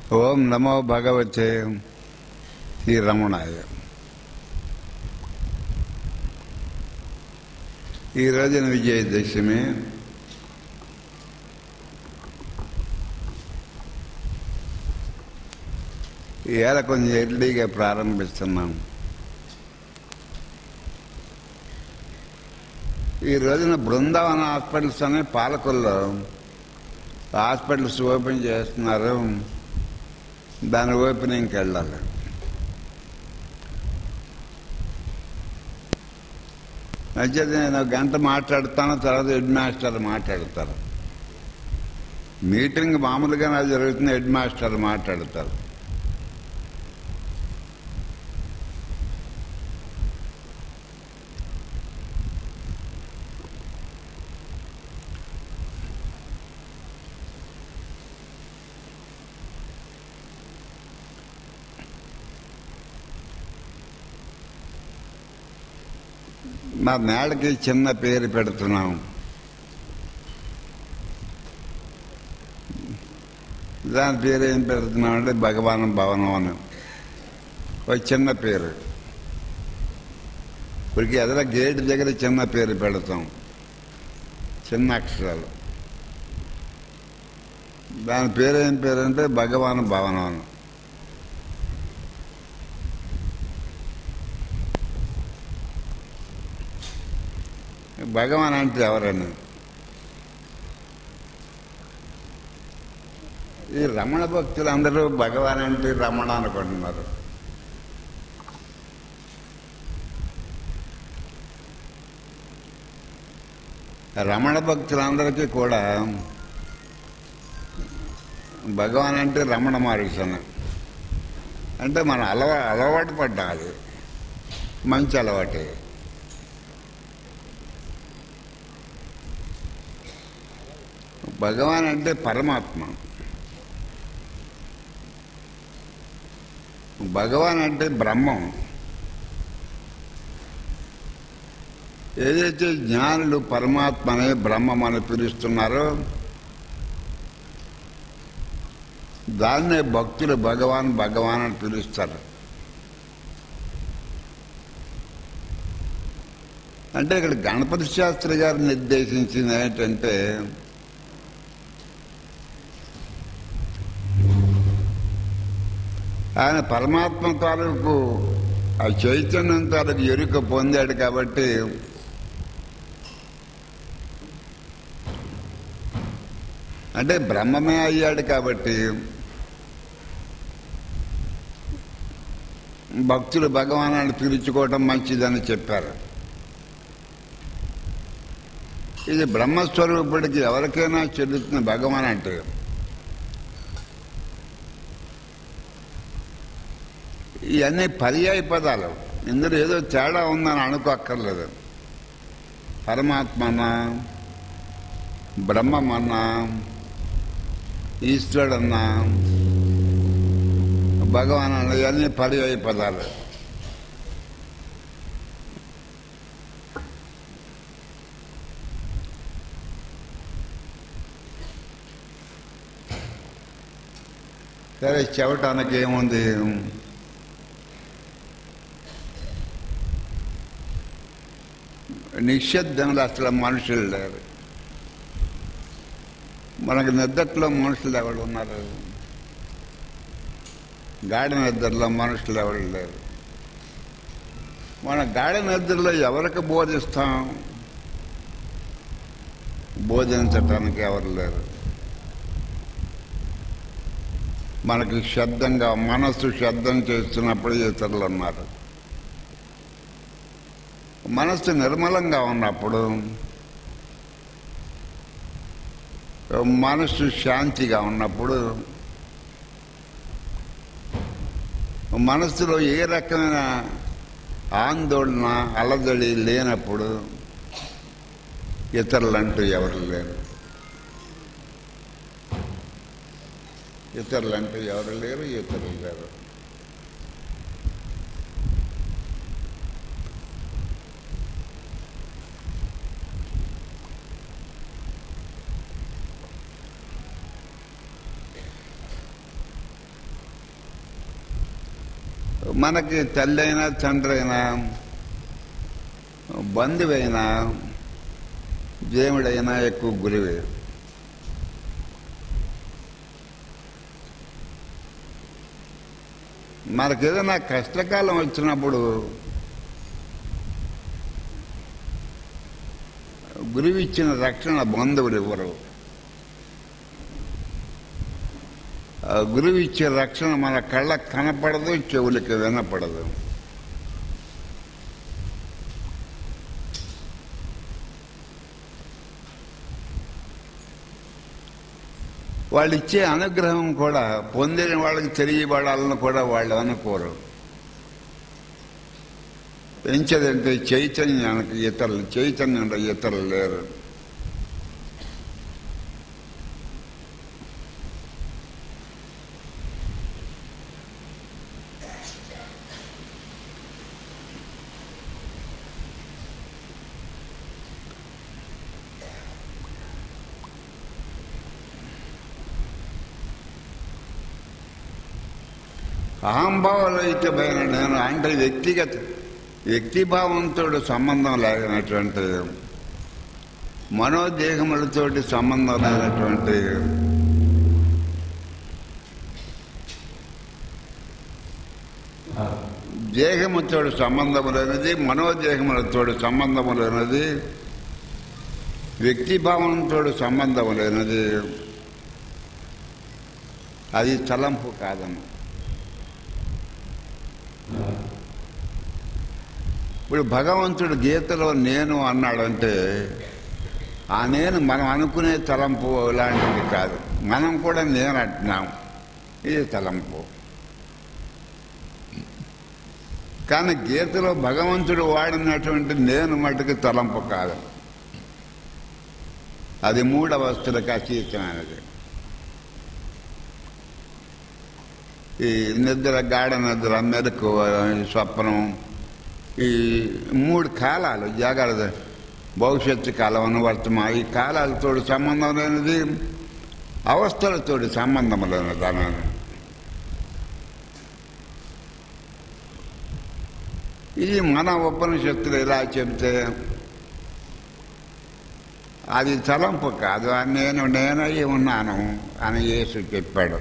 ఓం నమో భగవతే శ్రీ రమణాయ ఈ రోజున విజయదశమి ఈవేళ కొంచెం ఎర్లీగా ప్రారంభిస్తున్నాం ఈ రోజున బృందావన హాస్పిటల్స్ అనే పాలకుల్లో హాస్పిటల్స్ ఓపెన్ చేస్తున్నారు దాని ఓపెనింగ్కి వెళ్ళాలి అయితే నేను ఒక గంట మాట్లాడతాను తర్వాత హెడ్ మాస్టర్ మాట్లాడతారు మీటింగ్ మామూలుగానే జరుగుతుంది హెడ్ మాస్టర్ మాట్లాడతారు మా మేడకి చిన్న పేరు పెడుతున్నాం దాని పేరు ఏం పెడుతున్నాం అంటే భగవాన్ భవనం అని ఒక చిన్న పేరు ఇప్పటికి ఎదుర గేట్ దగ్గర చిన్న పేరు పెడతాం చిన్న అక్షరాలు దాని పేరు ఏం పేరు అంటే భగవాన్ భవనం అని భగవాన్ అంటే ఎవరని ఈ రమణ భక్తులు అందరూ భగవాన్ అంటే రమణ అనుకుంటున్నారు రమణ భక్తులందరికీ కూడా భగవాన్ అంటే రమణ మహర్షి అని అంటే మనం అలవా అలవాటు పడ్డాలి మంచి అలవాటే భగవాన్ అంటే పరమాత్మ భగవాన్ అంటే బ్రహ్మం ఏదైతే జ్ఞానులు పరమాత్మనే బ్రహ్మం అని పిలుస్తున్నారో దాన్నే భక్తులు భగవాన్ భగవాన్ అని పిలుస్తారు అంటే ఇక్కడ గణపతి శాస్త్రి గారు నిర్దేశించింది ఏంటంటే ఆయన పరమాత్మ తాలూకు ఆ చైతన్యం తాలూకు ఎరుక పొందాడు కాబట్టి అంటే బ్రహ్మమే అయ్యాడు కాబట్టి భక్తులు భగవానాన్ని పిలుచుకోవటం మంచిదని చెప్పారు ఇది బ్రహ్మస్వరూపుడికి ఎవరికైనా చెల్లుతుంది భగవాన్ అంటే ఇవన్నీ పర్యాయ పదాలు ఇందులో ఏదో తేడా ఉందని అనుకోక్కర్లేదు పరమాత్మన్నా బ్రహ్మమన్నా ఈశ్వరుడన్నా భగవాన్ అన్న ఇవన్నీ పర్యాయ పదాలు సరే చెవటానికి ఏముంది నిశ్శబ్దంలో అసలు మనుషులు లేరు మనకు నిద్రలో మనుషులు ఎవరు ఉన్నారు గాఢ నిద్రలో మనుషులు ఎవరు లేరు మన గాఢ నిద్రలో ఎవరికి బోధిస్తాం బోధించటానికి ఎవరు లేరు మనకి శబ్దంగా మనస్సు శబ్దం చేస్తున్నప్పుడు ఇతరులు ఉన్నారు మనస్సు నిర్మలంగా ఉన్నప్పుడు మనస్సు శాంతిగా ఉన్నప్పుడు మనస్సులో ఏ రకమైన ఆందోళన అలజడి లేనప్పుడు ఇతరులంటూ ఎవరు లేరు ఇతరులంటూ ఎవరు లేరు ఇతరులు లేరు మనకి తల్లి అయినా తండ్రి అయినా బంధువైనా దేవుడైనా ఎక్కువ గురువే మనకి ఏదైనా కష్టకాలం వచ్చినప్పుడు గురువు ఇచ్చిన రక్షణ బంధువులు ఇవ్వరు ఆ గురువు ఇచ్చే రక్షణ మన కళ్ళకు కనపడదు చెవులకి వినపడదు వాళ్ళు ఇచ్చే అనుగ్రహం కూడా పొందిన వాళ్ళకి తెలియబడాలని కూడా వాళ్ళు అనుకోరు పెంచేదంటే చైతన్యానికి ఇతరులు చైతన్యంలో ఇతరులు లేరు అహంభావరహితమైన నేను అంటే వ్యక్తిగత వ్యక్తిభావంతో సంబంధం లేనటువంటి మనోదేహములతోటి సంబంధం లేనటువంటి దేహముతో సంబంధము లేనిది మనోదేహములతో సంబంధము లేనిది వ్యక్తిభావంతో సంబంధము లేనిది అది తలంపు కాదన్న ఇప్పుడు భగవంతుడు గీతలో నేను అన్నాడంటే ఆ నేను మనం అనుకునే తలంపు లాంటిది కాదు మనం కూడా నేను అంటున్నాం ఇది తలంపు కానీ గీతలో భగవంతుడు వాడినటువంటి నేను మటుకు తలంపు కాదు అది మూడవస్థలకు అతీతమైనది ఈ నిద్ర గాఢ నిద్ర మెలకు స్వప్నం ఈ మూడు కాలాలు జాగ్రత్త భవిష్యత్తు కాలం అనువర్తమా ఈ కాలాలతో సంబంధం లేనిది అవస్థలతో సంబంధం లేనిది అన్నాను ఇది మన ఉపనిషత్తులు ఇలా చెబితే అది తలంపు కాదు నేను నేనై ఉన్నాను అని యేసు చెప్పాడు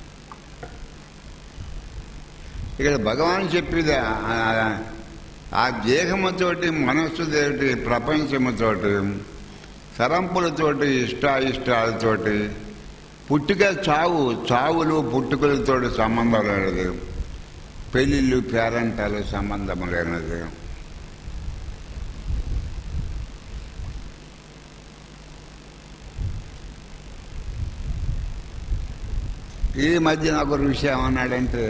ఇక్కడ భగవాన్ చెప్పేది ఆ- ఆ దేహముతోటి మనస్సుతోటి ప్రపంచముతోటి తరంపులతోటి ఇష్టాయిష్టాలతోటి పుట్టుక చావు చావులు పుట్టుకలతో సంబంధం లేనిది పెళ్ళిళ్ళు పేరంటాలు సంబంధం లేనిది ఈ మధ్య నాకు ఒక విషయం ఏమన్నాడంటే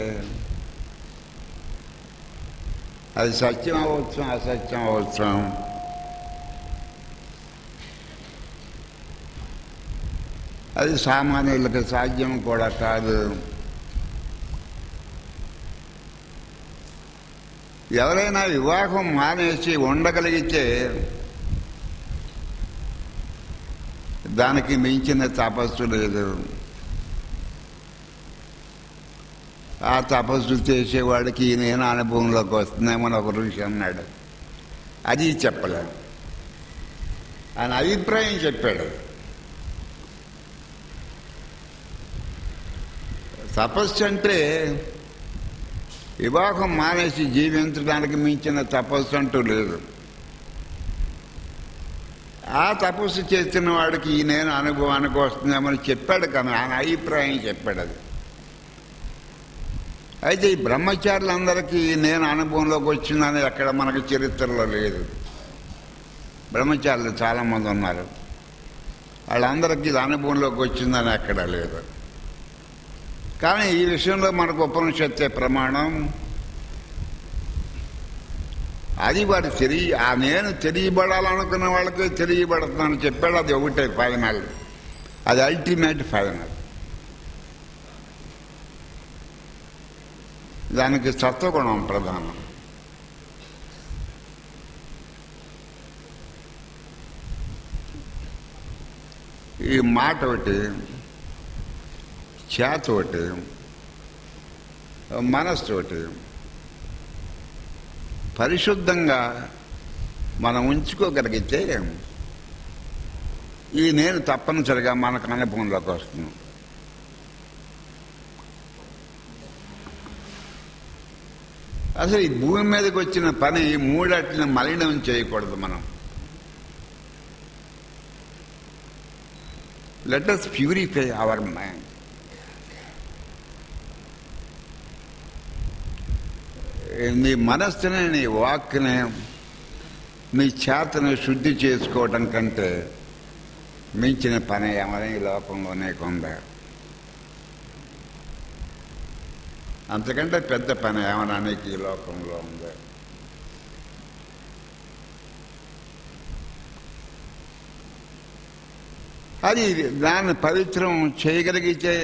అది సత్యం అవ్వచ్చు అసత్యం అవ్వచ్చు అది సామాన్యులకు సాధ్యం కూడా కాదు ఎవరైనా వివాహం మానేసి ఉండగలిగితే దానికి మించిన తపస్సు లేదు ఆ తపస్సు చేసేవాడికి ఈ నేను అనుభవంలోకి వస్తుందేమని ఒక ఋషి అన్నాడు అది చెప్పలేదు ఆయన అభిప్రాయం చెప్పాడు తపస్సు అంటే వివాహం మానేసి జీవించడానికి మించిన తపస్సు అంటూ లేదు ఆ తపస్సు చేస్తున్న వాడికి ఈ నేను అనుభవానికి వస్తుందేమని చెప్పాడు కానీ ఆయన అభిప్రాయం చెప్పాడు అది అయితే ఈ బ్రహ్మచారులందరికీ నేను అనుభవంలోకి వచ్చిందని ఎక్కడ మనకు చరిత్రలో లేదు బ్రహ్మచారులు చాలామంది ఉన్నారు వాళ్ళందరికీ ఇది అనుభవంలోకి వచ్చిందని ఎక్కడ లేదు కానీ ఈ విషయంలో మనకు ఉపనిషత్తే ప్రమాణం అది వాడు తెలియ ఆ నేను తెలియబడాలనుకున్న వాళ్ళకి తెలియబడుతుందని చెప్పాడు అది ఒకటే ఫైనల్ అది అల్టిమేట్ ఫైనల్ దానికి సత్వగుణం ప్రధానం ఈ మాట ఒకటి చేత ఒకటి మనస్సు ఒకటి పరిశుద్ధంగా మనం ఉంచుకోగలిగితే ఈ నేను తప్పనిసరిగా మనకు అనుభవంలోకి వస్తుంది అసలు ఈ భూమి మీదకి వచ్చిన పని ఈ మూడట్లని మలినం చేయకూడదు మనం let us purify our mind నీ మనస్సుని నీ వాక్ని నీ చేతని శుద్ధి చేసుకోవటం కంటే మించిన పని ఏమైనా ఈ లోకంలోనే కొందా అంతకంటే పెద్ద పని ఏమైనా నీకు ఈ లోకంలో ఉంది అది దాన్ని పవిత్రం చేయగలిగితే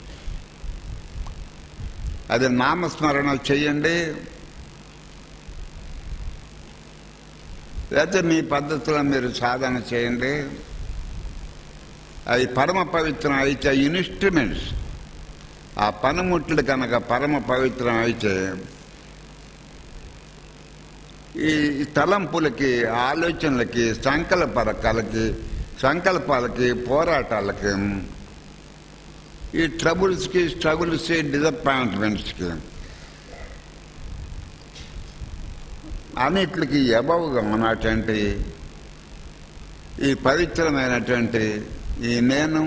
అది నామస్మరణ చేయండి లేకపోతే మీ పద్ధతిలో మీరు సాధన చేయండి అది పరమ పవిత్రం అయితే ఇన్స్ట్రుమెంట్స్ ఆ పనిముట్లు కనుక పరమ పవిత్రం అయితే ఈ తలంపులకి ఆలోచనలకి సంకల్పరకాలకి సంకల్పాలకి పోరాటాలకి ఈ ట్రబుల్స్కి స్ట్రగుల్స్కి డిసప్పాయింట్మెంట్స్కి అన్నిటికి ఎబవ్గా ఉన్నటువంటి ఈ పవిత్రమైనటువంటి ఈ నేను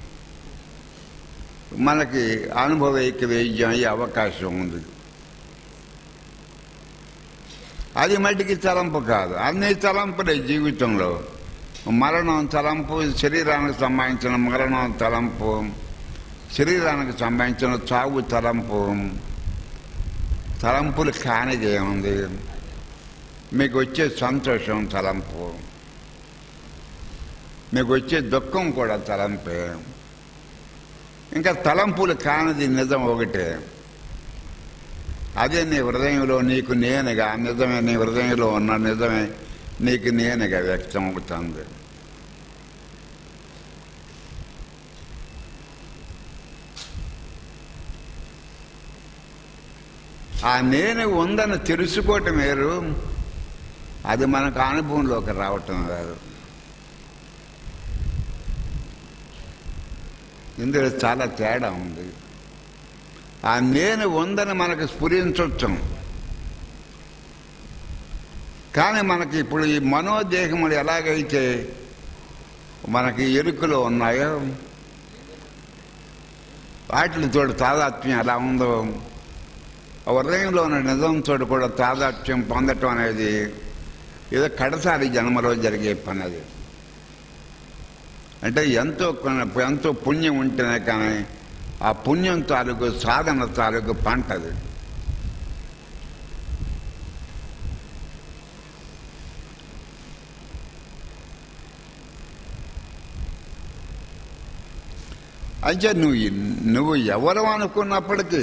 మనకి అనుభవైక వైద్యం అయ్యే అవకాశం ఉంది అది మట్టికి తలంపు కాదు అన్ని తలంపులే జీవితంలో మరణం తలంపు శరీరానికి సంబంధించిన మరణం తలంపు శరీరానికి సంబంధించిన చావు తలంపు తలంపులు కానిది ఏముంది మీకు వచ్చే సంతోషం తలంపు మీకు వచ్చే దుఃఖం కూడా తలంపే ఇంకా తలంపులు కానిది నిజం ఒకటే అదే నీ హృదయంలో నీకు నేనుగా నిజమే నీ హృదయంలో ఉన్న నిజమే నీకు నేనుగా వ్యక్తం అవుతుంది ఆ నేను ఉందని తెలుసుకోవటం వేరు అది మనకు అనుభవంలోకి రావటం వేరు ఇందులో చాలా తేడా ఉంది ఆ నేను ఉందని మనకు స్ఫురించవచ్చు కానీ మనకి ఇప్పుడు ఈ మనోదేహములు ఎలాగైతే మనకి ఎరుకలో ఉన్నాయో వాటితో తాదాత్మ్యం ఎలా ఉందో ఆ హృదయంలో ఉన్న నిజంతో కూడా తాదాత్మ్యం పొందటం అనేది ఏదో కడసారి జన్మలో జరిగే పని అది అంటే ఎంతో కొన- ఎంతో పుణ్యం ఉంటేనే కానీ ఆ పుణ్యం తాలూకు సాధన తాలూకు పంట అది అయితే నువ్వు నువ్వు ఎవరు అనుకున్నప్పటికీ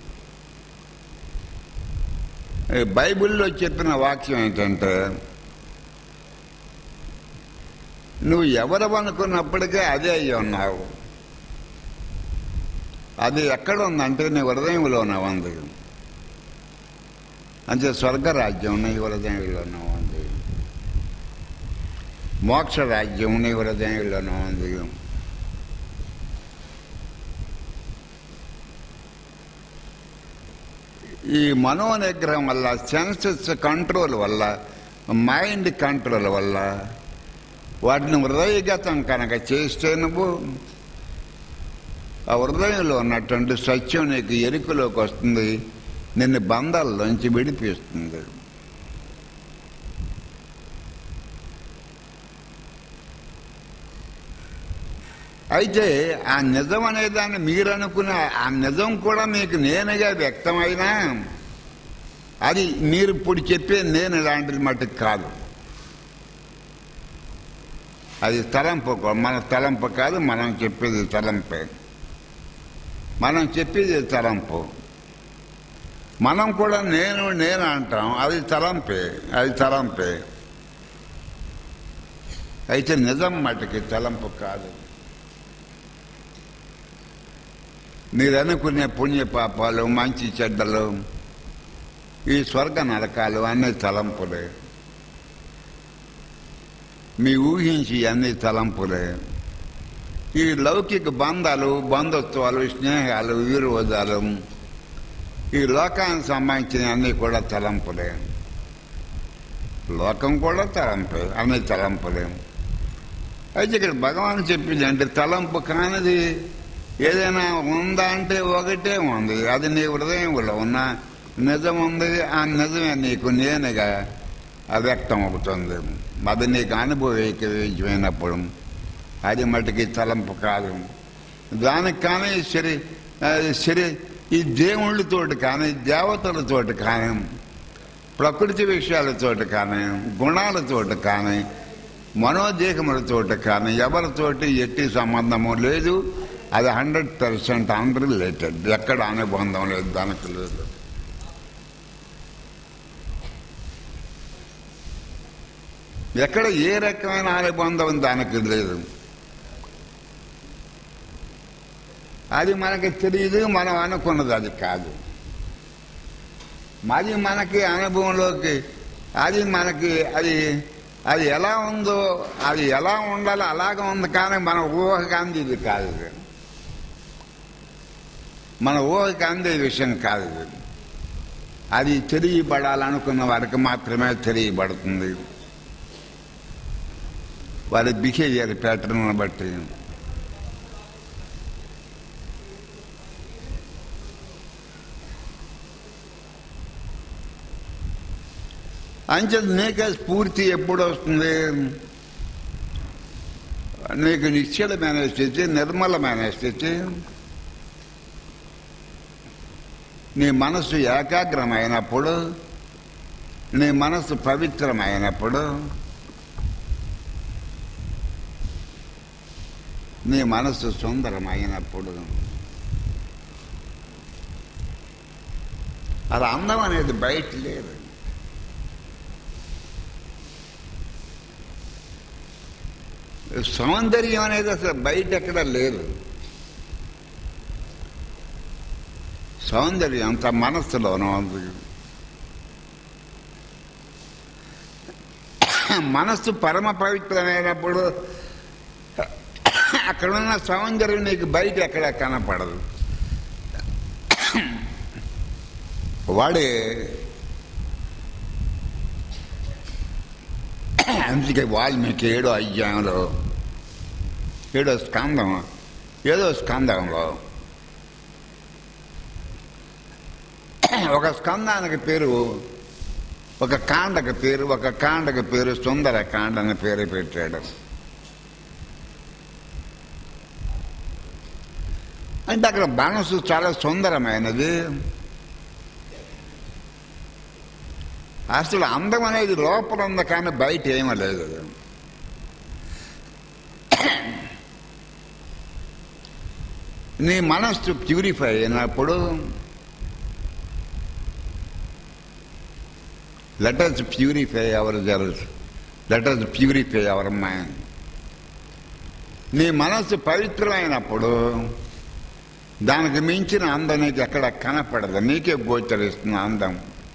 ఈ బైబిల్లో చెప్పిన వాక్యం ఏంటంటే నువ్వు ఎవరు అనుకున్నప్పటికీ అదే అయ్యి ఉన్నావు అది ఎక్కడ ఉందంటే నీ హృదయంలోనే ఉంది అంటే స్వర్గరాజ్యం నీ హృదయంలోనే ఉంది మోక్ష రాజ్యం నీ హృదయంలోనే ఉంది ఈ మనో నిగ్రహం వల్ల సెన్సెస్ కంట్రోల్ వల్ల మైండ్ కంట్రోల్ వల్ల వాటిని హృదయగతం కనుక చేస్తే నువ్వు ఆ హృదయంలో ఉన్నటువంటి సత్యం నీకు ఎరుకలోకి వస్తుంది నిన్ను బంధాల్లోంచి విడిపిస్తుంది అయితే ఆ నిజం అనే దాన్ని మీరు అనుకున్న ఆ నిజం కూడా మీకు నేనుగా వ్యక్తమైనా అది మీరు ఇప్పుడు చెప్పే నేను ఇలాంటిది మటుకు కాదు అది తలంపు మన తలంపు కాదు మనం చెప్పేది తలంపే మనం చెప్పేది తలంపు మనం కూడా నేను నేను అంటాం అది తలంపే అది తలంపే అయితే నిజం మటుకి తలంపు కాదు మీరు అనుకునే పుణ్య పాపాలు మంచి చెడ్డలు ఈ స్వర్గ నరకాలు అన్ని తలంపులే మీ ఊహించి అన్ని తలంపులే ఈ లౌకిక బంధాలు బంధుత్వాలు స్నేహాలు విరోధాలు ఈ లోకానికి సంబంధించిన అన్నీ కూడా తలంపులే లోకం కూడా తలంపే అన్ని తలంపులే అయితే ఇక్కడ భగవాన్ చెప్పింది అంటే తలంపు కానిది ఏదైనా ఉందా అంటే ఒకటే ఉంది అది నీ హృదయంలో ఉన్న నిజం ఉంది ఆ నిజమే నీకు నేనుగా వ్యక్తం అవుతుంది అది నీకు అనుభవీకరించినప్పుడు అది మటుకి తలంపు కాదు దానికి కానీ శరీ శరీ ఈ దేవుళ్ళతోటి కానీ దేవతలతోటి కానీ ప్రకృతి విషయాలతోటి కానీ గుణాలతోటి కానీ మనోదేహములతోటి కానీ ఎవరితోటి ఎట్టి సంబంధము లేదు అది హండ్రెడ్ పర్సెంట్ అన్రిలేటెడ్ ఎక్కడ అనుబంధం లేదు దానికి లేదు ఎక్కడ ఏ రకమైన అనుబంధం దానికి లేదు అది మనకి తెలియదు మనం అనుకున్నది అది కాదు అది మనకి అనుభవంలోకి అది మనకి అది అది ఎలా ఉందో అది ఎలా ఉండాలో అలాగే ఉంది కానీ మన ఊహకి అందేది కాదు ఇది మన ఊహకి అందే విషయం కాదు ఇది అది తెలియబడాలనుకున్న వారికి మాత్రమే తెలియబడుతుంది వారి బిహేవియర్ ప్యాటర్న్ బట్టి అంచె నీకే స్ఫూర్తి ఎప్పుడు వస్తుంది నీకు నిశ్చలమైన స్థితి నిర్మలమైన స్థితి నీ మనసు ఏకాగ్రమైనప్పుడు నీ మనసు పవిత్రమైనప్పుడు నీ మనసు సుందరమైనప్పుడు అది అందం అనేది బయట లేదు సౌందర్యం అనేది అసలు బయట ఎక్కడ లేదు సౌందర్యం అంత మనస్సులోనే ఉంది మనస్సు పరమ పవిత్రమైనప్పుడు అక్కడ ఉన్న సౌందర్యం నీకు బయట ఎక్కడ కనపడదు వాడే అందుకే వాల్మీకి ఏడో అధ్యాయంలో ఏడో స్కందం ఏదో స్కందంలో ఒక స్కందానికి పేరు ఒక కాండకి పేరు ఒక కాండకి పేరు సుందర కాండ అని పేరు పెట్టాడు అంటే అక్కడ మనసు చాలా సుందరమైనది అసలు అందం అనేది లోపల ఉంది కానీ బయట ఏమీ లేదు నీ మనస్సు ప్యూరిఫై అయినప్పుడు let us purify our souls let us purify our mind నీ మనస్సు పవిత్రమైనప్పుడు దానికి మించిన అందం నీకు ఎక్కడ కనపడదు నీకే గోచరిస్తుంది అందం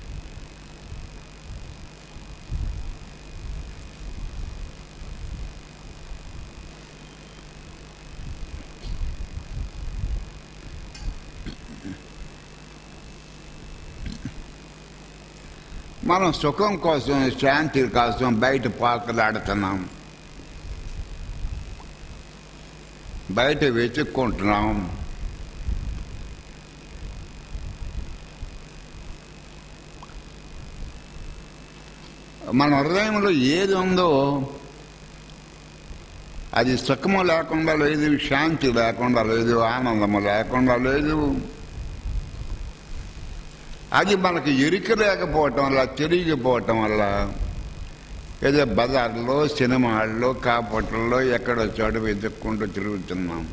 మనం సుఖం కోసం శాంతి కోసం బయట పాకలాడుతున్నాం బయట వెతుక్కుంటున్నాం మన హృదయంలో ఏది ఉందో అది సుఖము లేకుండా లేదు శాంతి లేకుండా లేదు ఆనందము లేకుండా లేదు అది మనకి ఎరిక లేకపోవటం వల్ల తిరిగిపోవటం వల్ల ఏదో బజార్లో సినిమాల్లో కాపట్లలో ఎక్కడో చోట వెతుక్కుంటూ తిరుగుతున్నాం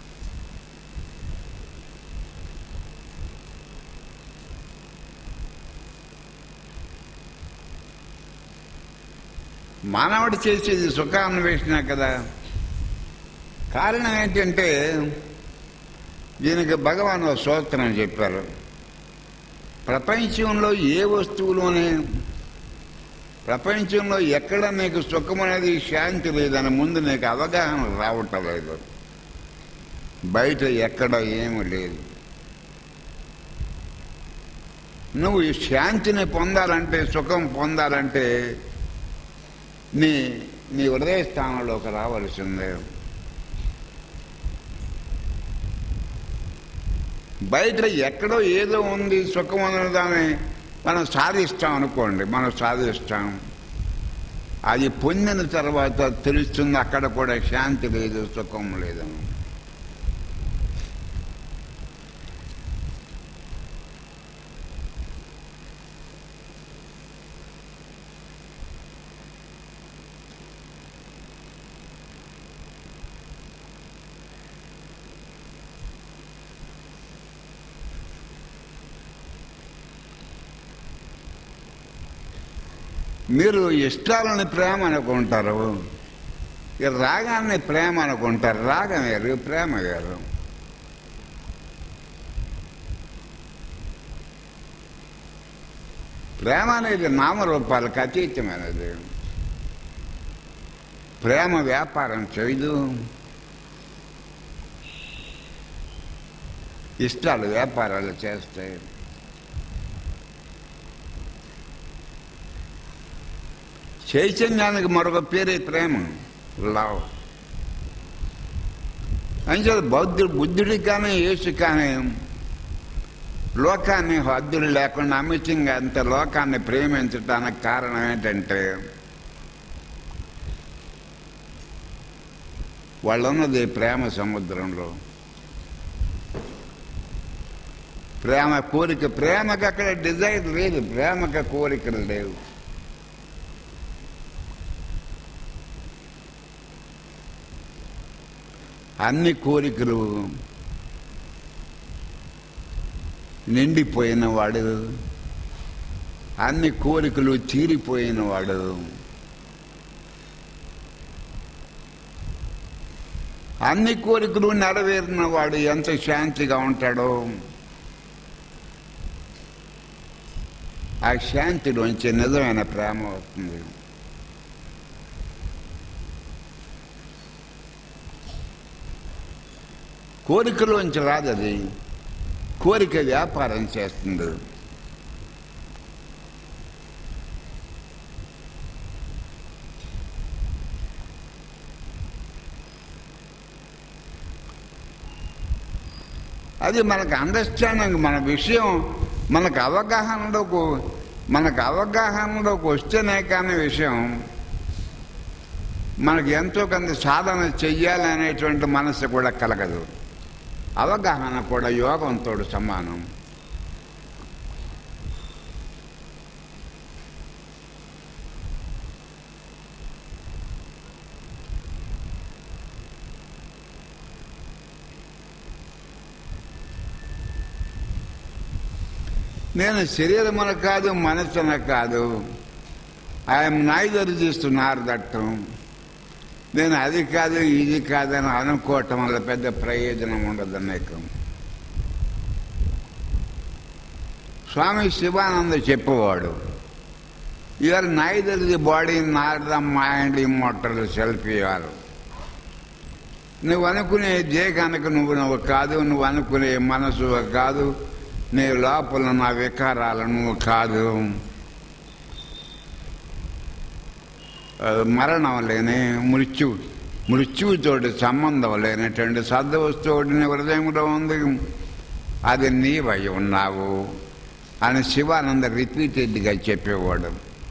మానవుడు చేసేది సుఖాన్వేషణ కదా కారణం ఏంటంటే దీనికి భగవాన్ ఒక సూత్రం చెప్పారు ప్రపంచంలో ఏ వస్తువులోనే ప్రపంచంలో ఎక్కడ నీకు సుఖం అనేది శాంతి లేదని ముందు నీకు అవగాహన రావటం లేదు బయట ఎక్కడ ఏమీ లేదు నువ్వు ఈ శాంతిని పొందాలంటే సుఖం పొందాలంటే నీ నీ హృదయ స్థానంలోకి రావలసిందే బయట ఎక్కడో ఏదో ఉంది సుఖం అనే దాన్ని మనం సాధిస్తాం అనుకోండి మనం సాధిస్తాం అది పొందిన తర్వాత తెలుస్తుంది అక్కడ కూడా శాంతి లేదు సుఖం లేదని మీరు ఇష్టాలని ప్రేమ అనుకుంటారు ఈ రాగాన్ని ప్రేమ అనుకుంటారు రాగం వేరు ప్రేమ వేరు ప్రేమ అనేది నామరూపాలకు అతీతమైనది ప్రేమ వ్యాపారం చేయదు ఇష్టాలు వ్యాపారాలు చేస్తాయి చైతన్యానికి మరొక పేరే ప్రేమ లవ్ అంచేది బౌద్ధుడు బుద్ధుడికి కానీ యేసు కానీ లోకాన్ని హద్దులు లేకుండా అమితంగా అంత లోకాన్ని ప్రేమించడానికి కారణం ఏంటంటే వాళ్ళు ఉన్నది ప్రేమ సముద్రంలో ప్రేమ కోరిక ప్రేమకు అక్కడ డిజైర్ లేదు ప్రేమకు కోరికలు లేవు అన్ని కోరికలు నిండిపోయిన వాడు అన్ని కోరికలు తీరిపోయిన వాడు అన్ని కోరికలు నెరవేరిన వాడు ఎంత శాంతిగా ఉంటాడో ఆ శాంతిలోంచి నిజమైన ప్రేమ వస్తుంది కోరికలోంచి రాదు అది కోరిక వ్యాపారం చేస్తుంది అది మనకు అండర్స్టాండింగ్ మన విషయం మనకు అవగాహనలోకి మనకు అవగాహనలోకి వస్తేనే కానీ విషయం మనకు ఎంతో కొంత సాధన చెయ్యాలి అనేటువంటి మనసు కూడా కలగదు అవగాహన కూడా యోగంతో సమానం నేను శరీరమున కాదు మనసున కాదు ఐఎమ్ నైదర్ చేస్తున్నారు దట్టం నేను అది కాదు ఇది కాదని అనుకోవటం వల్ల పెద్ద ప్రయోజనం ఉండదు నీకు స్వామి శివానంద చెప్పేవాడు you are neither the body nor the mind immortal self you are నువ్వు అనుకునే దేహానికి నువ్వు నువ్వు కాదు నువ్వు అనుకునే మనసు కాదు నీ లోపల నా వికారాలు నువ్వు కాదు మరణం లేని మృత్యు మృత్యువుతోటి సంబంధం లేనటువంటి సద్వస్తువుడి నీ హృదయంలో ఉంది అది నీవై ఉన్నావు అని శివానంద రిపీటెడ్గా చెప్పేవాడు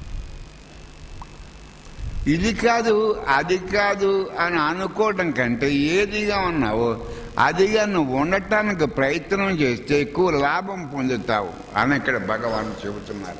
ఇది కాదు అది కాదు అని అనుకోవడం కంటే ఏదిగా ఉన్నావు అదిగా నువ్వు ఉండటానికి ప్రయత్నం చేస్తే ఎక్కువ లాభం పొందుతావు అని ఇక్కడ భగవాన్ చెబుతున్నారు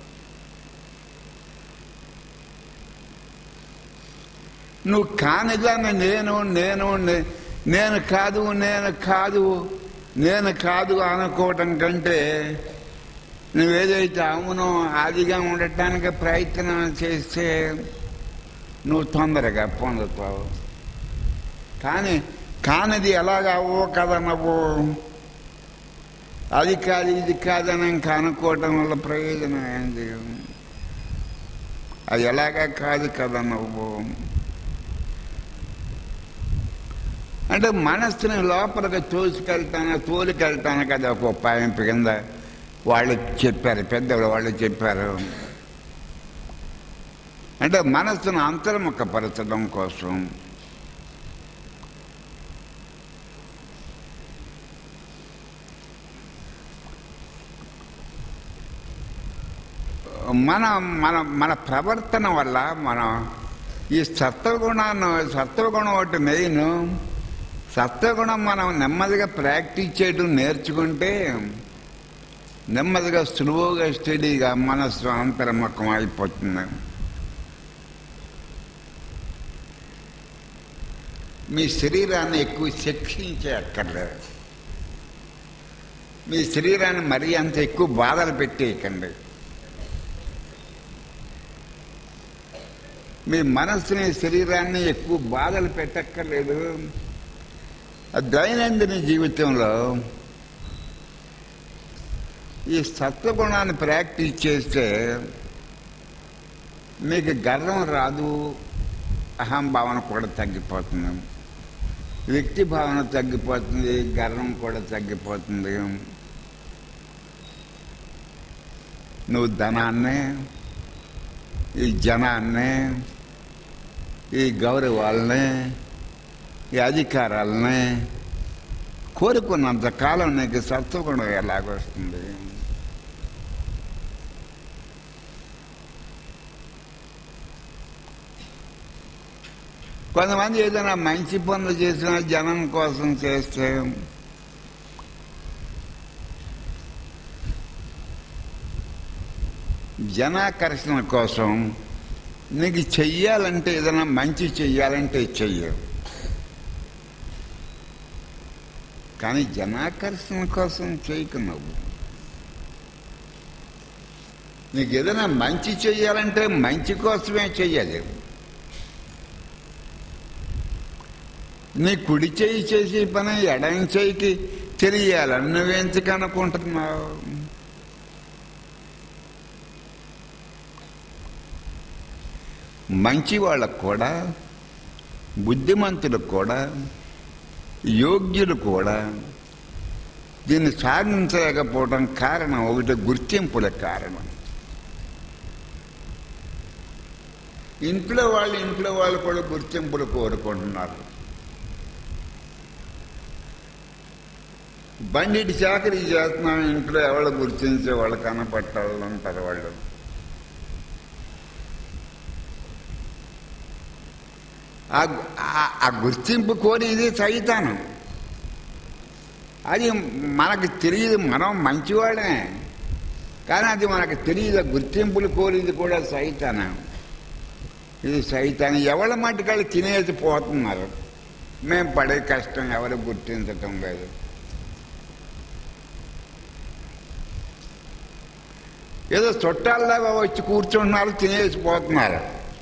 నువ్వు కానిదాన్ని నేను నేను నే- నేను కాదు నేను కాదు నేను కాదు అనుకోవటం కంటే నువ్వేదైతే అవునో ఆదిగా ఉండటానికి ప్రయత్నం చేస్తే నువ్వు తొందరగా పొందుతావు కానీ కానిది ఎలాగ అవ్వవు కదా నువ్వు అది కాదు ఇది కాదని ఇంకా అనుకోవటం వల్ల ప్రయోజనం ఏంది అది ఎలాగా కాదు కదా నువ్వు అంటే మనస్సుని లోపలికి తోసుకెళ్తాను తోలికెళ్తాను కదా ఒక ఉపాయం కింద వాళ్ళు చెప్పారు పెద్దలు వాళ్ళు చెప్పారు అంటే మనస్సును అంతర్ముఖపరచడం కోసం మన మన మన ప్రవర్తన వల్ల మనం ఈ సత్వగుణాన్ని సత్వగుణం ఒకటి మెయిన్ సత్వగుణం మనం నెమ్మదిగా ప్రాక్టీస్ చేయడం నేర్చుకుంటే నెమ్మదిగా సులువుగా స్టడీగా మనస్సు అంతర్ముఖం అయిపోతుంది మీ శరీరాన్ని ఎక్కువ శిక్షించే అక్కర్లేదు మీ శరీరాన్ని మరీ అంత ఎక్కువ బాధలు పెట్టేయకండి మీ మనస్సుని శరీరాన్ని ఎక్కువ బాధలు పెట్టక్కర్లేదు ఆ దైనందిన జీవితంలో ఈ సత్వగుణాన్ని ప్రాక్టీస్ చేస్తే మీకు గర్వం రాదు అహంభావన కూడా తగ్గిపోతుంది వ్యక్తి భావన తగ్గిపోతుంది గర్వం కూడా తగ్గిపోతుంది నువ్వు ధనాన్ని ఈ జనాన్ని ఈ గౌరవాలని ఈ అధికారాలని కోరుకున్నంత కాలం నీకు సత్వగుణం ఎలాగొస్తుంది కొంతమంది ఏదైనా మంచి పనులు చేసినా జనం కోసం చేస్తే జనాకర్షణ కోసం నీకు చెయ్యాలంటే ఏదైనా మంచి చెయ్యాలంటే చెయ్యవు కానీ జనాకర్షణ కోసం చేయకు నువ్వు నీకు ఏదైనా మంచి చెయ్యాలంటే మంచి కోసమే చెయ్యాలి నీ కుడి చేయి చేసే పని ఎడం చేయికి తెలియాలని నువ్వెందుకు అనుకుంటున్నావు మంచి వాళ్ళకు కూడా బుద్ధిమంతులకు కూడా యోగ్యులు కూడా దీన్ని సాధించలేకపోవడం కారణం ఒకటి గుర్తింపుల కారణం ఇంట్లో వాళ్ళు ఇంట్లో వాళ్ళు కూడా గుర్తింపులు కోరుకుంటున్నారు బండిటి చాకరీ చేస్తున్నాం ఇంట్లో ఎవరు గుర్తించే వాళ్ళు కనపట్టాళ్ళు ఉంటారు వాళ్ళు ఆ- ఆ- ఆ గుర్తింపు కోరి ఇది సైతానం అది మనకు తెలియదు మనం మంచివాడే కానీ అది మనకు తెలియదు ఆ గుర్తింపులు కోరిది కూడా సైతానం ఇది సైతాన్ని ఎవరి మట్టుకాళ్ళు తినేసి పోతున్నారు మేము పడే కష్టం ఎవరు గుర్తించటం లేదు ఏదో చుట్టాల్లాగా వచ్చి కూర్చుంటున్నారు తినేసి పోతున్నారు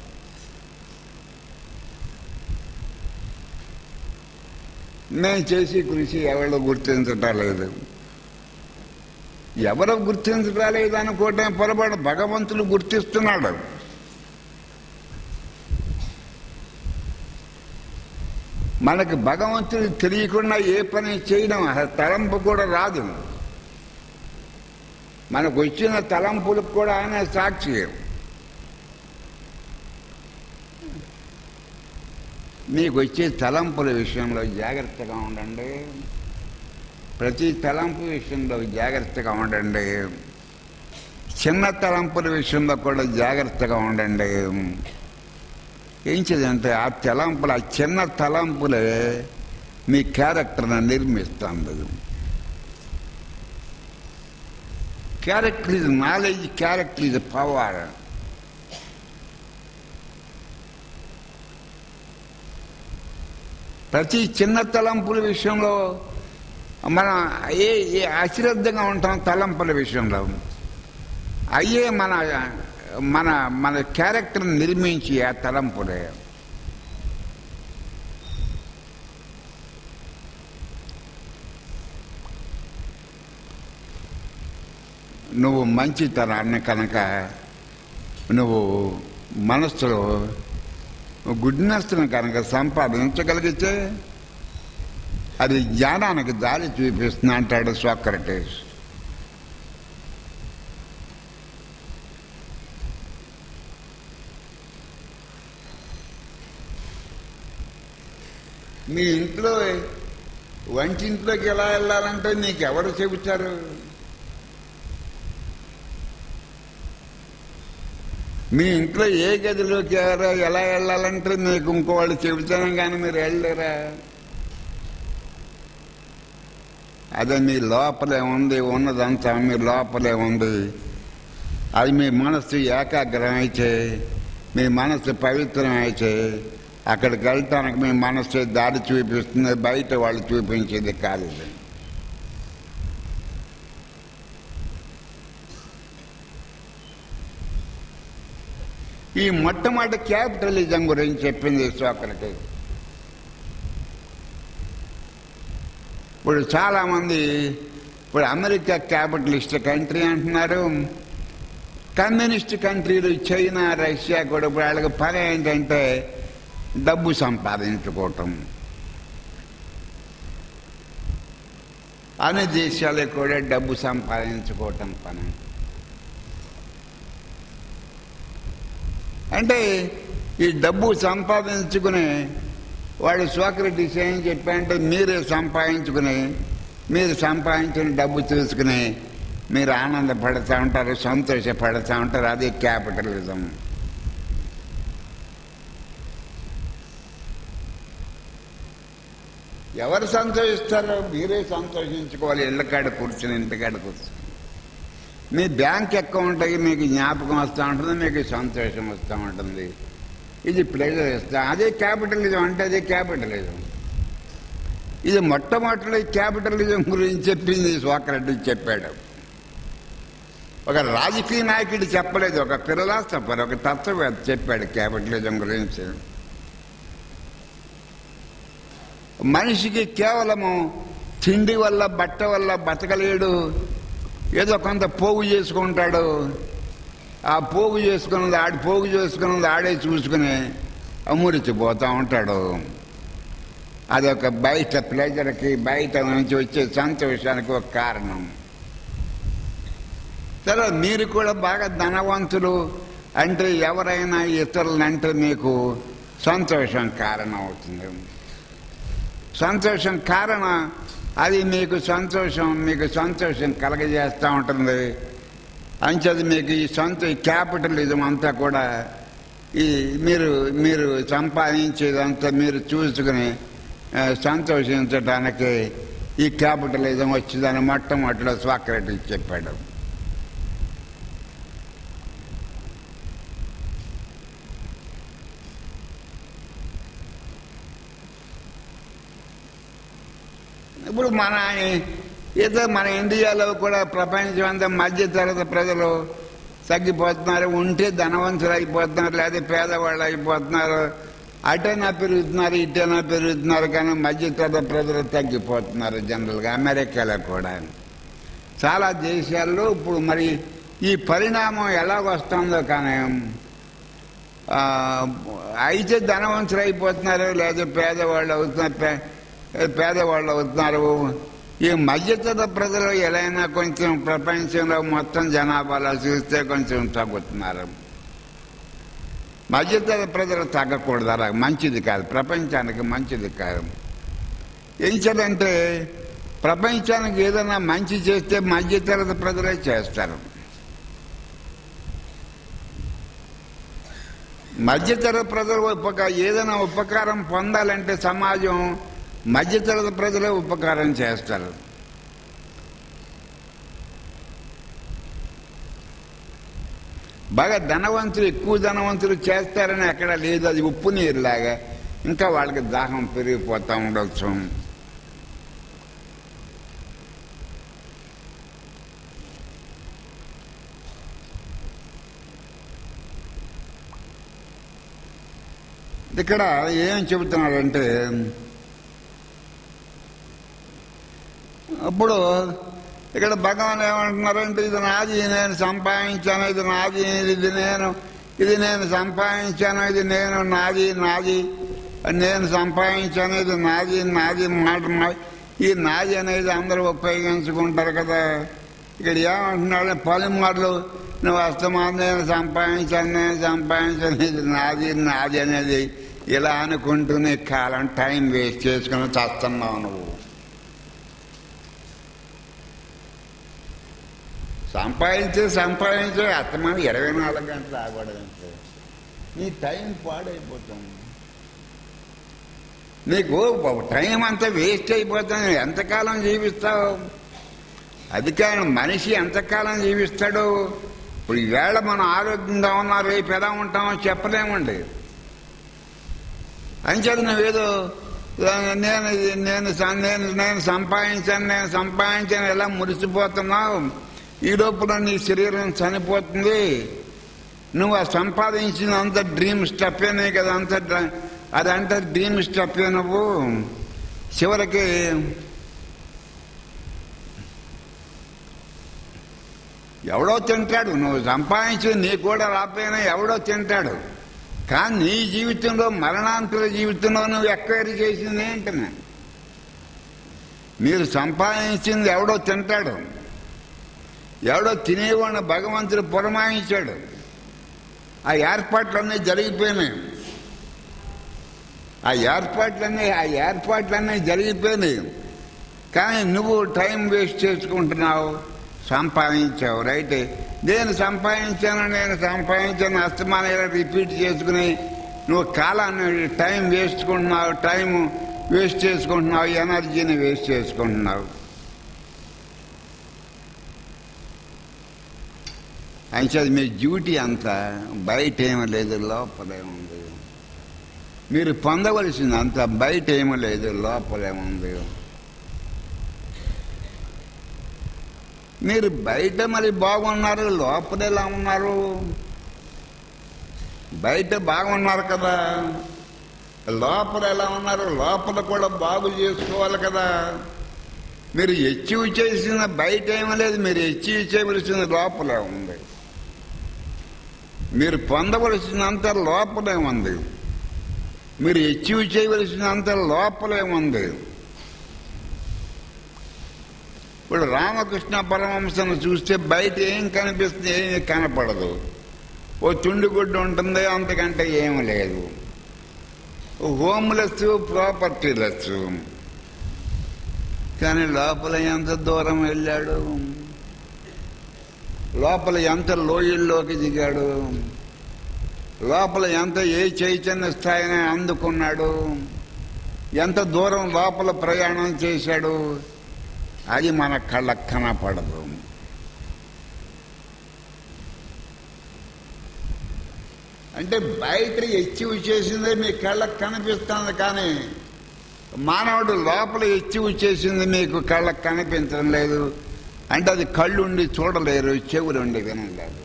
నేను చేసి కృషి ఎవరు గుర్తించటం లేదు ఎవరు గుర్తించటం లేదు అనుకోవటం పొరపాటు భగవంతుడు గుర్తిస్తున్నాడు మనకి భగవంతుడు తెలియకుండా ఏ పని చేయడం అసలు తలంపు కూడా రాదు మనకు వచ్చిన తలంపులకు కూడా ఆయన సాక్షి మీకు వచ్చే తలంపుల విషయంలో జాగ్రత్తగా ఉండండి ప్రతి తలంపు విషయంలో జాగ్రత్తగా ఉండండి చిన్న తలంపుల విషయంలో కూడా జాగ్రత్తగా ఉండండి ఏం చేదంటే ఆ తలంపులు ఆ చిన్న తలంపులే మీ క్యారెక్టర్ని నిర్మిస్తుంది క్యారెక్టర్ ఇది నాలెడ్జ్ క్యారెక్టర్ ఇది పవర్ ప్రతి చిన్న తలంపుల విషయంలో మనం ఏ ఏ అశ్రద్ధగా ఉంటాం తలంపుల విషయంలో అయ్యే మన మన మన క్యారెక్టర్ని నిర్మించి ఆ తలంపులే నువ్వు మంచితనాన్ని కనుక నువ్వు మనస్సులో గుడ్నెస్ను కనుక సంపాదించగలిగితే అది జ్ఞానానికి దారి చూపిస్తుంది అంటాడు సోక్రటీస్ మీ ఇంట్లో వంటింట్లోకి ఎలా వెళ్ళాలంటే నీకు ఎవరు చెబుతారు మీ ఇంట్లో ఏ గదిలోకి ఎవరో ఎలా వెళ్ళాలంటే మీకు ఇంకో వాళ్ళు చెబుతానే కానీ మీరు వెళ్ళలేరా అదే మీ లోపలే ఉంది ఉన్నదంతా మీ లోపలే ఉంది అది మీ మనస్సు ఏకాగ్రం అయితే మీ మనస్సు పవిత్రం అయితే అక్కడికి వెళ్ళటానికి మీ మనస్సు దారి చూపిస్తుంది బయట వాళ్ళు చూపించేది కాదు ఇది. ఈ మొట్టమొదటి క్యాపిటలిజం గురించి చెప్పింది సోకరికి ఇప్పుడు చాలామంది ఇప్పుడు అమెరికా క్యాపిటలిస్ట్ కంట్రీ అంటున్నారు కమ్యూనిస్ట్ కంట్రీలు చైనా రష్యా కూడా ఇప్పుడు వాళ్ళకి పని ఏంటంటే డబ్బు సంపాదించుకోవటం అన్ని దేశాలకు కూడా డబ్బు సంపాదించుకోవటం పని అంటే ఈ డబ్బు సంపాదించుకుని వాడు సోక్రటీస్ ఏం చెప్పారంటే మీరే సంపాదించుకుని మీరు సంపాదించిన డబ్బు తీసుకుని మీరు ఆనందపడుతూ ఉంటారు సంతోషపడుతూ ఉంటారు అదే క్యాపిటలిజం ఎవరు సంతోషిస్తారో మీరే సంతోషించుకోవాలి ఇళ్ళకాడ కూర్చుని ఇంటికాడ కూర్చుని మీ బ్యాంక్ అకౌంట్ అయ్యి మీకు జ్ఞాపకం వస్తూ ఉంటుంది మీకు సంతోషం వస్తూ ఉంటుంది ఇది ప్లెజర్ ఇస్తా అదే క్యాపిటలిజం అంటే అదే క్యాపిటలిజం ఇది మొట్టమొదటి క్యాపిటలిజం గురించి చెప్పింది సోక్రటీస్ చెప్పాడు ఒక రాజకీయ నాయకుడు చెప్పలేదు ఒక ఫిలాసఫర్ ఒక తత్వవేత్త చెప్పాడు క్యాపిటలిజం గురించి మనిషికి కేవలము తిండి వల్ల బట్ట వల్ల బతకలేడు ఏదో కొంత పోగు చేసుకుంటాడు ఆ పోగు చేసుకున్నది ఆడి పోగు చేసుకున్నది ఆడే చూసుకుని అమూరిచిపోతూ ఉంటాడు అదొక బయట ప్లెజర్కి బయట నుంచి వచ్చే సంతోషానికి ఒక కారణం సరే మీరు కూడా బాగా ధనవంతులు అంటే ఎవరైనా ఇతరులంటే మీకు సంతోషం కారణం అవుతుంది సంతోషం కారణం అది మీకు సంతోషం మీకు సంతోషం కలగజేస్తూ ఉంటుంది అంచేది మీకు ఈ సొంత ఈ క్యాపిటలిజం అంతా కూడా ఈ మీరు మీరు సంపాదించేదంతా మీరు చూసుకుని ఆ, సంతోషించడానికి ఈ క్యాపిటలిజం వచ్చిందని మొట్టమొదటిలో స్వాక్రటీస్ చెప్పాడు ఇప్పుడు మన ఏదో మన ఇండియాలో కూడా ప్రపంచం అంతా మధ్య తరగతి ప్రజలు తగ్గిపోతున్నారు ఉంటే ధనవంతులు అయిపోతున్నారు లేదా పేదవాళ్ళు అయిపోతున్నారు అటైనా పెరుగుతున్నారు ఇటైనా పెరుగుతున్నారు కానీ మధ్య తరగతి ప్రజలు తగ్గిపోతున్నారు జనరల్గా అమెరికాలో కూడా చాలా దేశాల్లో ఇప్పుడు మరి ఈ పరిణామం ఎలా వస్తుందో కానీ ఆ, అయితే ధనవంతులు అయిపోతున్నారు లేదా పేదవాళ్ళు అవుతున్నారు పే- పేదవాళ్ళు అవుతున్నారు ఈ మధ్యతర ప్రజలు ఎలా అయినా కొంచెం ప్రపంచంలో మొత్తం జనాభాలో చూస్తే కొంచెం తగ్గుతున్నారు మధ్యతర ప్రజలు తగ్గకూడదు అలా మంచిది కాదు ప్రపంచానికి మంచిది కాదు ఏం చేయాలంటే ప్రపంచానికి ఏదైనా మంచి చేస్తే మధ్యతరగతి ప్రజలే చేస్తారు మధ్యతర ప్రజలు ఉపక ఏదైనా ఉపకారం పొందాలంటే సమాజం మధ్యతరగతి ప్రజలే ఉపకారం చేస్తారు బాగా ధనవంతులు ఎక్కువ ధనవంతులు చేస్తారని ఎక్కడ లేదు అది ఉప్పు నీరులాగా ఇంకా వాళ్ళకి దాహం పెరిగిపోతూ ఉండొచ్చు ఇక్కడ ఏం చెబుతున్నారంటే అప్పుడు ఇక్కడ భగవాన్ ఏమంటున్నారంటే ఇది నాది నేను సంపాదించాను ఇది నాది ఇది నేను ఇది నేను సంపాదించాను ఇది నేను నాది నాది నేను సంపాదించాను ఇది నాది నాది మాట మా- ఈ నాది అనేది అందరూ ఉపయోగించుకుంటారు కదా ఇక్కడ ఏమంటున్నాడు పలుమార్లు నువ్వు అస్తమా నేను సంపాదించాను నేను సంపాదించాను ఇది నాది నాది అనేది ఇలా అనుకుంటూనే కాలం టైం వేస్ట్ చేసుకుని చస్తున్నావు నువ్వు సంపాదించే సంపాదించే అత్తమాన ఇరవై నాలుగు గంటలు ఆగకూడదంటే నీ టైం పాడైపోతుంది నీకు టైం అంతా వేస్ట్ అయిపోతుంది ఎంతకాలం జీవిస్తావు అది కాదు మనిషి ఎంతకాలం జీవిస్తాడు ఇప్పుడు ఈవేళ మనం ఆరోగ్యంగా ఉన్నా రేపు ఎలా ఉంటామో చెప్పలేమండి అంచేది నువ్వేదో నేను ఇది- నేను సం- నేను నేను సంపాదించాను నేను సంపాదించాను ఎలా మురిసిపోతున్నావు ఈ లోపల నీ శరీరం చనిపోతుంది నువ్వు ఆ సంపాదించిన అంత డ్రీమ్ స్టెప్పేనే కదా అంత డ్ర- అదంతా డ్రీమ్ స్టెప్పే నువ్వు చివరికి ఎవడో తింటాడు నువ్వు సంపాదించి నీ కూడా రాపోయినా ఎవడో తింటాడు కానీ నీ జీవితంలో మరణాంతుల జీవితంలో నువ్వు ఎక్వైరీ చేసింది ఏంటనే మీరు సంపాదించింది ఎవడో తింటాడు ఎవడో తినేవాడిని భగవంతుడు పురమాయించాడు ఆ ఏర్పాట్లన్నీ జరిగిపోయినాయి ఆ ఏర్పాట్లన్నీ ఆ ఏర్పాట్లన్నీ జరిగిపోయినాయి కానీ నువ్వు టైం వేస్ట్ చేసుకుంటున్నావు సంపాదించావు రైట్ నేను సంపాదించాను నేను సంపాదించాను అస్తమానం ఇలా రిపీట్ చేసుకుని నువ్వు కాలాన్ని టైం వేసుకుంటున్నావు టైం వేస్ట్ చేసుకుంటున్నావు ఎనర్జీని వేస్ట్ చేసుకుంటున్నావు అంచేది మీ డ్యూటీ అంతా బయట ఏమీ లేదు లోపలే ఉంది మీరు పొందవలసింది అంతా బయట ఏమీ లేదు లోపలే ఉంది మీరు బయట మరి బాగున్నారు లోపల ఎలా ఉన్నారు బయట బాగున్నారు కదా లోపల ఎలా ఉన్నారు లోపల కూడా బాగు చేసుకోవాలి కదా మీరు అచీవ్ చేసిన బయట ఏమీ లేదు మీరు అచీవ్ చేయవలసిన లోపలే ఉంది మీరు పొందవలసినంత లోపలే ఉంది మీరు అచీవ్ చేయవలసినంత లోపలే ఉంది ఇప్పుడు రామకృష్ణ పరమహంసను చూస్తే బయట ఏం కనిపిస్తుంది ఏమీ కనపడదు ఓ తుండిగుడ్డు ఉంటుంది అంతకంటే ఏం లేదు హోమ్లెస్ ప్రాపర్టీలెస్ కానీ లోపల ఎంత దూరం వెళ్ళాడు లోపల ఎంత లోయల్లోకి దిగాడు లోపల ఎంత ఏ చైతన్య స్థాయిని అందుకున్నాడు ఎంత దూరం లోపల ప్రయాణం చేశాడు అది మన కళ్ళకు కనపడదు అంటే బయట ఎచ్చివ్ చేసిందే మీ కళ్ళకు కనిపిస్తుంది కానీ మానవుడు లోపల ఎచ్చివ్ చేసింది మీకు కళ్ళకు కనిపించడం లేదు అంటే అది కళ్ళు ఉండి చూడలేరు చెవులు ఉండి వినలేరు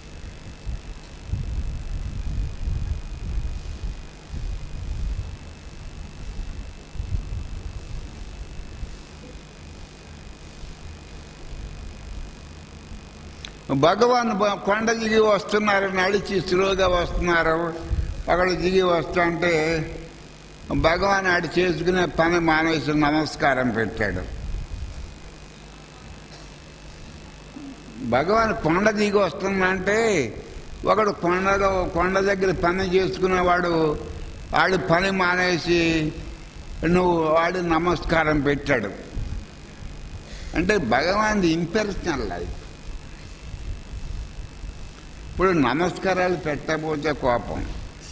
భగవాన్ బ- కొండ దిగి వస్తున్నారు నడిచి స్లోగా వస్తున్నారు ఒకళ్ళు దిగి వస్తుంటే భగవాన్ ఆడు చేసుకునే పని మానేసి నమస్కారం పెట్టాడు భగవాన్ కొండ దిగి వస్తుందంటే ఒకడు కొండలో కొండ దగ్గర పని చేసుకునేవాడు వాడు పని మానేసి నువ్వు వాడు నమస్కారం పెట్టాడు అంటే భగవాన్ ఇంపర్సనల్ లైఫ్ ఇప్పుడు నమస్కారాలు పెట్టకపోతే కోపం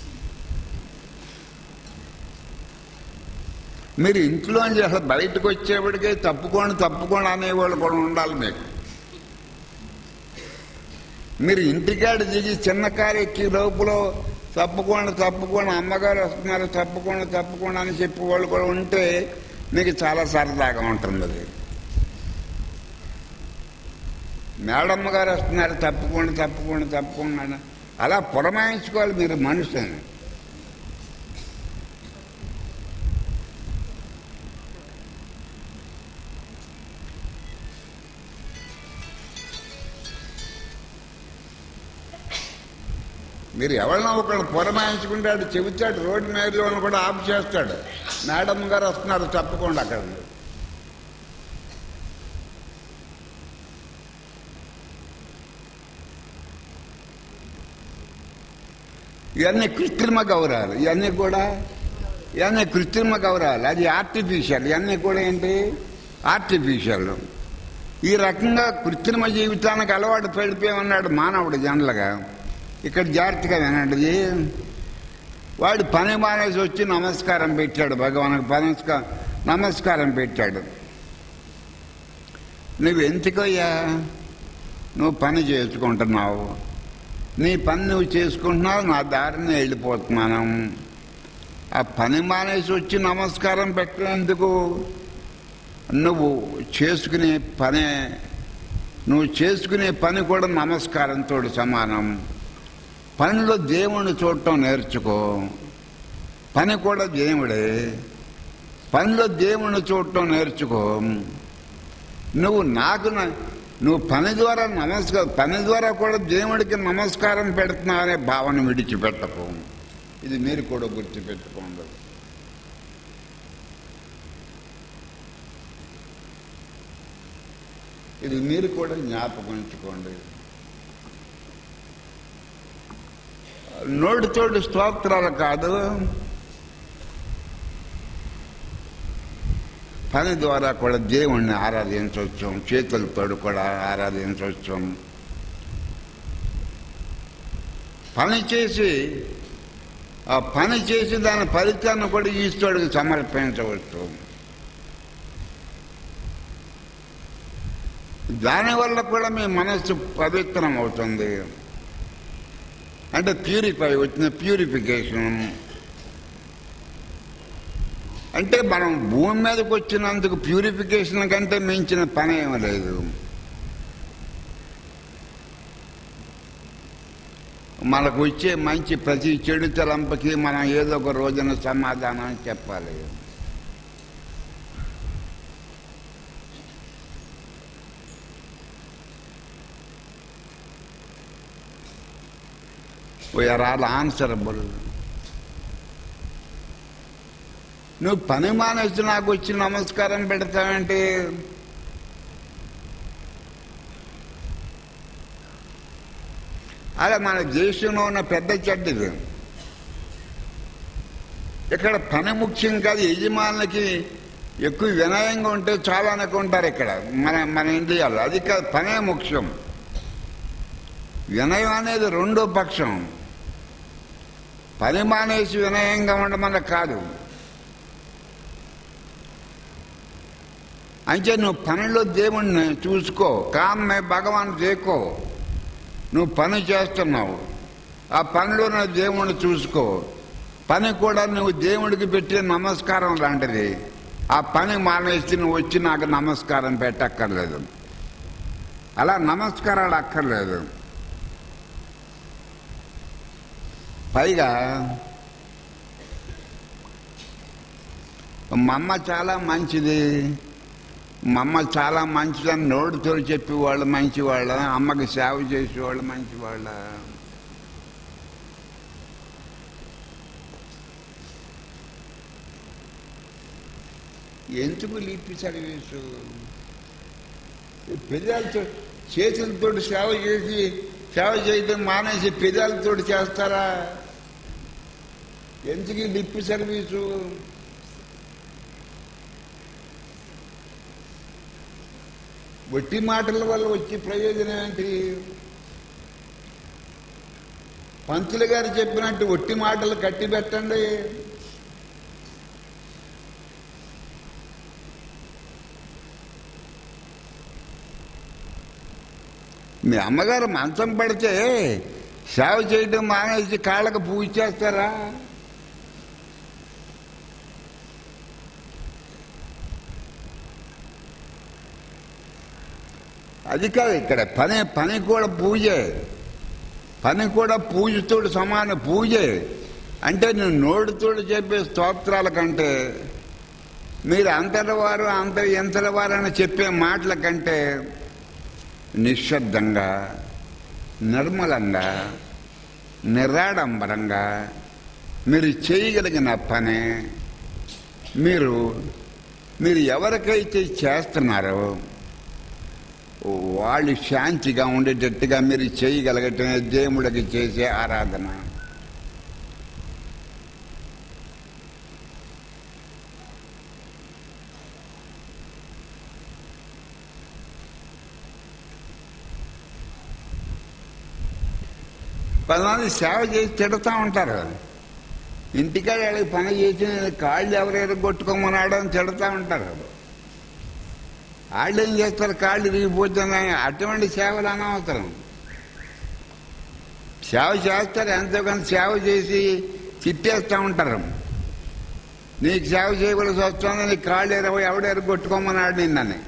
మీరు ఇంట్లోంచి అసలు బయటకు వచ్చేప్పటికే తప్పుకోండి తప్పుకోండి అనేవాళ్ళు కూడా ఉండాలి మీకు మీరు ఇంటికాడ దిగి చిన్న కారు ఎక్కి లోపల తప్పుకోండి తప్పుకోండి అమ్మగారు వస్తున్నారు తప్పుకోండి తప్పుకోండి అని చెప్పి వాళ్ళు కూడా ఉంటే మీకు చాలా సరదాగా ఉంటుంది అది మేడమ్మ గారు వస్తున్నారు తప్పుకోండి తప్పుకోండి తప్పుకోండి అని అలా పురమాయించుకోవాలి మీరు మనుషులని మీరు ఎవరినో ఒకళ్ళు పురమాయించుకుంటాడు చెబుతాడు రోడ్డు మీద కూడా ఆఫ్ చేస్తాడు మేడం గారు వస్తున్నారు తప్పకుండా అక్కడ ఇవన్నీ కృత్రిమ గౌరవాలు ఇవన్నీ కూడా ఇవన్నీ కృత్రిమ గౌరవాలు అది ఆర్టిఫిషియల్ ఇవన్నీ కూడా ఏంటి ఆర్టిఫిషియల్ ఈ రకంగా కృత్రిమ జీవితానికి అలవాటు పడిపోయి ఉన్నాడు మానవుడు జనరల్గా ఇక్కడ జాగ్రత్తగా వినండి వాడు పని మానేసి వచ్చి నమస్కారం పెట్టాడు భగవానికి పనస్క నమస్కారం పెట్టాడు నువ్వు ఎందుకయ్యా నువ్వు పని చేసుకుంటున్నావు నీ పని నువ్వు చేసుకుంటున్నావు నా దారిని వెళ్ళిపోతున్నాను ఆ పని మానేసి వచ్చి నమస్కారం పెట్టినందుకు నువ్వు చేసుకునే పనే నువ్వు చేసుకునే పని కూడా నమస్కారంతో సమానం పనిలో దేవుణ్ణి చూడటం నేర్చుకో పని కూడా దేవుడే పనిలో దేవుణ్ణి చూడటం నేర్చుకో నువ్వు నాకు న- నువ్వు పని ద్వారా నమస్కారం పని ద్వారా కూడా దేవుడికి నమస్కారం పెడుతున్నావు అనే భావన విడిచిపెట్టకు ఇది మీరు కూడా గుర్తుపెట్టుకోండి ఇది మీరు కూడా జ్ఞాపకం ఉంచుకోండి నోటితోటి స్తోత్రాలు కాదు పని ద్వారా కూడా దేవుణ్ణి ఆరాధించవచ్చు చేతులతో కూడా ఆరాధించవచ్చు పని చేసి ఆ పని చేసి దాని ఫలితాన్ని కూడా ఈశ్వరుడికి సమర్పించవచ్చు దానివల్ల కూడా మీ మనస్సు పవిత్రం అవుతుంది అంటే ప్యూరిఫై వచ్చిన ప్యూరిఫికేషన్ అంటే మనం భూమి మీదకి వచ్చినందుకు ప్యూరిఫికేషన్ కంటే మించిన పని ఏమీ లేదు మనకు వచ్చే మంచి ప్రతి చెడు తలంపకి మనం ఏదో ఒక రోజున సమాధానం చెప్పాలి వీఆర్ ఆల్ ఆన్సరబుల్ నువ్వు పని మానేసి నాకు వచ్చి నమస్కారం పెడతావంటే అలా మన దేశంలో ఉన్న పెద్ద చెడ్డది ఇక్కడ పని ముఖ్యం కాదు యజమానులకి ఎక్కువ వినయంగా ఉంటే చాలా అనుకుంటారు ఇక్కడ మన మన ఇండియాలో అది కాదు పనే ముఖ్యం వినయం అనేది రెండో పక్షం పని మానేసి వినయంగా ఉండమన్న కాదు అంటే నువ్వు పనిలో దేవుణ్ణి చూసుకో కామ్ మే భగవాన్ దేకో నువ్వు పని చేస్తున్నావు ఆ పనిలో నా దేవుణ్ణి చూసుకో పని కూడా నువ్వు దేవుడికి పెట్టే నమస్కారం లాంటిది ఆ పని మానేసి నువ్వు వచ్చి నాకు నమస్కారం పెట్టక్కర్లేదు అలా నమస్కారాలు అక్కర్లేదు పైగా మా అమ్మ చాలా మంచిది మా అమ్మ చాలా మంచిదని నోటితో చెప్పేవాళ్ళు మంచివాళ్ళ అమ్మకి సేవ చేసేవాళ్ళు మంచివాళ్ళ ఎందుకు లిపి సర్వీసు పెదాలతో చేతులతో సేవ చేసి సేవ చేయడం మానేసి పెదాలతో చేస్తారా ఎందుకు ఈ లిప్పి సర్వీసు వట్టి మాటల వల్ల వచ్చే ప్రయోజనం ఏంటి పంతులు గారు చెప్పినట్టు ఒట్టి మాటలు కట్టి పెట్టండి మీ అమ్మగారు మంచం పడితే సేవ చేయడం మానేసి కాళ్ళకు పూజ చేస్తారా అది కాదు ఇక్కడ పని పని కూడా పూజే పని కూడా పూజతోడు సమాన పూజే అంటే నేను నోటితోడు చెప్పే స్తోత్రాల కంటే మీరు అంతటివారు అంత ఎంతటివారు అని చెప్పే మాటల కంటే నిశ్శబ్దంగా నిర్మలంగా నిరాడంబరంగా మీరు చేయగలిగిన పని మీరు మీరు ఎవరికైతే చేస్తున్నారో వాళ్ళు శాంతిగా ఉండేటట్టుగా మీరు చేయగలగటమే దేవుడికి చేసే ఆరాధన కొంతమంది సేవ చేసి తిడుతూ ఉంటారు ఇంటికాడ వాళ్ళకి పని చేసి కాళ్ళు ఎవరెవరు కొట్టుకోమన్నాడు అని తిడుతూ ఉంటారు వాళ్ళు ఏం చేస్తారు కాళ్ళు ఇరిగిపోతున్నాయి అటువంటి సేవలు అనవసరం సేవ చేస్తారు ఎంతో కొంత సేవ చేసి తిట్టేస్తూ ఉంటారు నీకు సేవ చేయవలసి వస్తుంది నీ కాళ్ళు ఇరవై ఎవడెరు కొట్టుకోమన్నాడు నిన్నని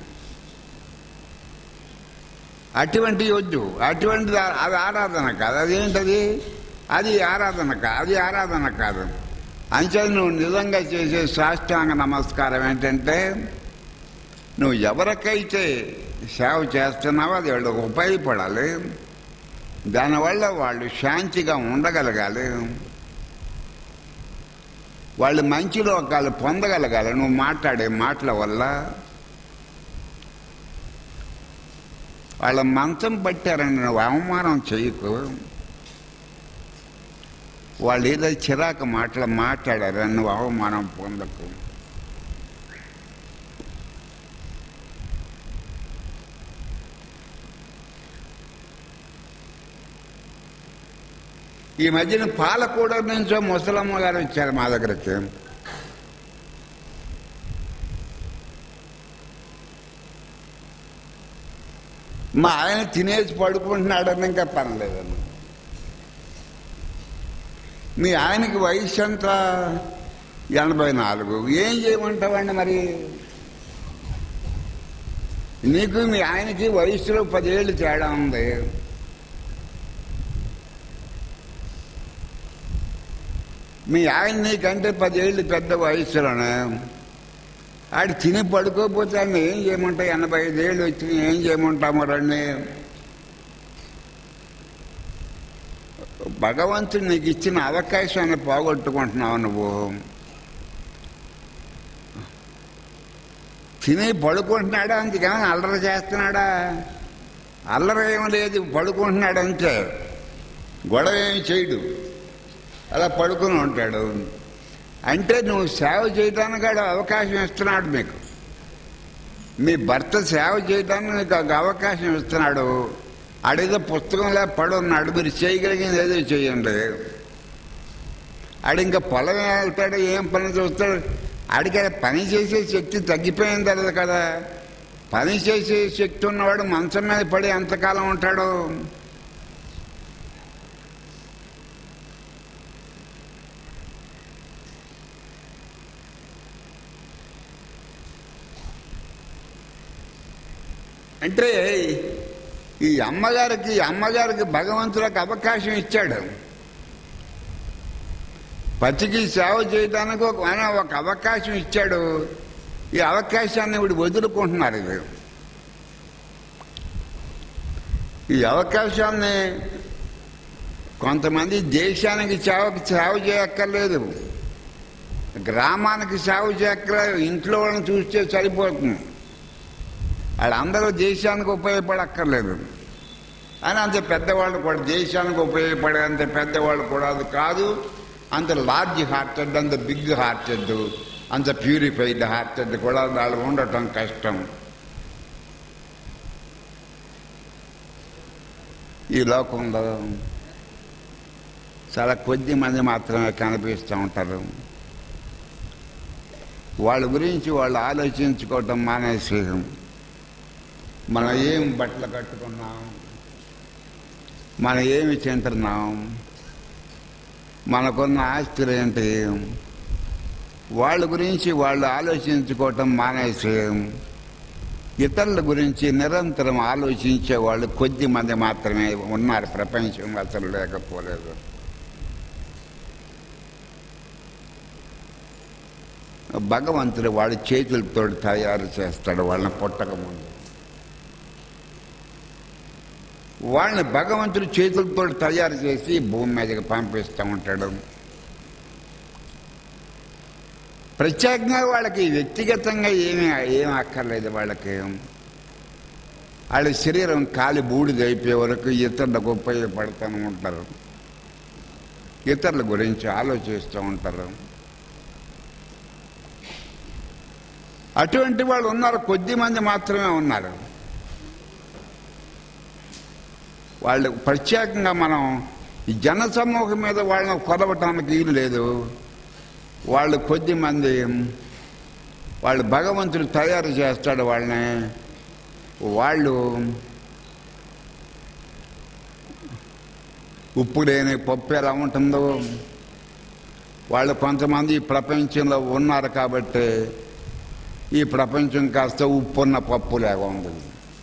అటువంటి వద్దు అటువంటిది ఆ- అది ఆరాధన కాదు అదేంటది అది ఆరాధన కాదు అది ఆరాధన కాదు అంచే నువ్వు నిజంగా చేసే సాష్టాంగ నమస్కారం ఏంటంటే నువ్వు ఎవరికైతే సేవ చేస్తున్నావో అది వాళ్ళకి ఉపయోగపడాలి దానివల్ల వాళ్ళు శాంతిగా ఉండగలగాలి వాళ్ళు మంచి లోకాలు పొందగలగాలి నువ్వు మాట్లాడే మాటల వల్ల వాళ్ళ మంచం పట్టారని నువ్వు అవమానం చేయకు వాళ్ళు ఏదో చిరాకు మాటలు మాట్లాడారని నువ్వు అవమానం పొందకు ఈ మధ్యన పాలకూడ నుంచో ముసలమ్మ గారు వచ్చారు మా దగ్గరికి మా ఆయన తినేసి పడుకుంటున్నాడని ఇంకా పనిలేదన్న మీ ఆయనకి వయసు ఎంత ఎనభై నాలుగు ఏం చేయమంటావండి మరి నీకు మీ ఆయనకి వయసులో పదేళ్ళు తేడా ఉంది మీ ఆయన నీకంటే పదేళ్ళు పెద్ద వయసులోనే ఆడు తిని పడుకోకపోతే ఆయన ఏం చేయమంటావు ఎనభై ఐదేళ్ళు వచ్చి ఏం చేయమంటాము రండి భగవంతుడు నీకు ఇచ్చిన అవకాశాన్ని పోగొట్టుకుంటున్నావు నువ్వు తిని పడుకుంటున్నాడా అందుకని అల్లరి చేస్తున్నాడా అల్లరి ఏం లేదు పడుకుంటున్నాడు అంతే గొడవ ఏమి చేయడు అలా పడుకుని ఉంటాడు అంటే నువ్వు సేవ చేయడానికి ఆడు అవకాశం ఇస్తున్నాడు మీకు మీ భర్త సేవ చేయడానికి నీకు ఒక అవకాశం ఇస్తున్నాడు ఆడేదో పుస్తకంలో పడున్నాడు మీరు చేయగలిగింది ఏదో చేయండి ఆడు ఇంకా పొలం వెళ్తాడు ఏం పని చూస్తాడు ఆడికి ఆ పని చేసే శక్తి తగ్గిపోయిన తర్వాత కదా పని చేసే శక్తి ఉన్నవాడు మంచం మీద పడి ఎంతకాలం ఉంటాడు అంటే ఈ అమ్మగారికి ఈ అమ్మగారికి భగవంతులకు అవకాశం ఇచ్చాడు పతికి సేవ చేయడానికి ఒక ఆయన ఒక అవకాశం ఇచ్చాడు ఈ అవకాశాన్ని ఇప్పుడు వదులుకుంటున్నారు ఇది ఈ అవకాశాన్ని కొంతమంది దేశానికి సేవ సేవ చేయక్కర్లేదు గ్రామానికి సేవ చేయక్కర్లేదు ఇంట్లో వాళ్ళని చూస్తే సరిపోతుంది వాళ్ళందరూ దేశానికి ఉపయోగపడక్కర్లేదు అని అంత పెద్దవాళ్ళు కూడా దేశానికి ఉపయోగపడే అంత పెద్దవాళ్ళు కూడా అది కాదు అంత లార్జ్ హార్టెడ్ అంత బిగ్ హార్టెడ్ అంత ప్యూరిఫైడ్ హార్టెడ్ కూడా వాళ్ళు ఉండటం కష్టం ఈ లోకంలో చాలా కొద్ది మంది మాత్రమే కనిపిస్తూ ఉంటారు వాళ్ళ గురించి వాళ్ళు ఆలోచించుకోవటం మానేసి మనం ఏం బట్టలు కట్టుకున్నాం మనం ఏమి తింటున్నాం మనకున్న ఆస్తులు ఏంటి వాళ్ళ గురించి వాళ్ళు ఆలోచించుకోవటం మానేసి ఇతరుల గురించి నిరంతరం ఆలోచించే వాళ్ళు కొద్ది మంది మాత్రమే ఉన్నారు ప్రపంచం అసలు లేకపోలేదు భగవంతుడు వాడి చేతులతో తయారు చేస్తాడు వాళ్ళని పుట్టక ముందు వాళ్ళని భగవంతుడు చేతులతో తయారు చేసి భూమి మీదకి పంపిస్తూ ఉంటాడు ప్రత్యేకంగా వాళ్ళకి వ్యక్తిగతంగా ఏమీ ఏం అక్కర్లేదు వాళ్ళకి వాళ్ళ శరీరం కాలి బూడిద అయిపోయే వరకు ఇతరులకు ఉపయోగపడుతూ ఉంటారు ఇతరుల గురించి ఆలోచిస్తూ ఉంటారు అటువంటి వాళ్ళు ఉన్నారు కొద్ది మంది మాత్రమే ఉన్నారు వాళ్ళు ప్రత్యేకంగా మనం ఈ జన సమూహం మీద వాళ్ళని కొలవటానికి వీలు లేదు వాళ్ళు కొద్ది మంది వాళ్ళు భగవంతుడు తయారు చేస్తాడు వాళ్ళని వాళ్ళు ఉప్పు లేని పప్పు ఎలా ఉంటుందో వాళ్ళు కొంతమంది ఈ ప్రపంచంలో ఉన్నారు కాబట్టి ఈ ప్రపంచం కాస్త ఉప్పున్న పప్పు లాగా ఉంది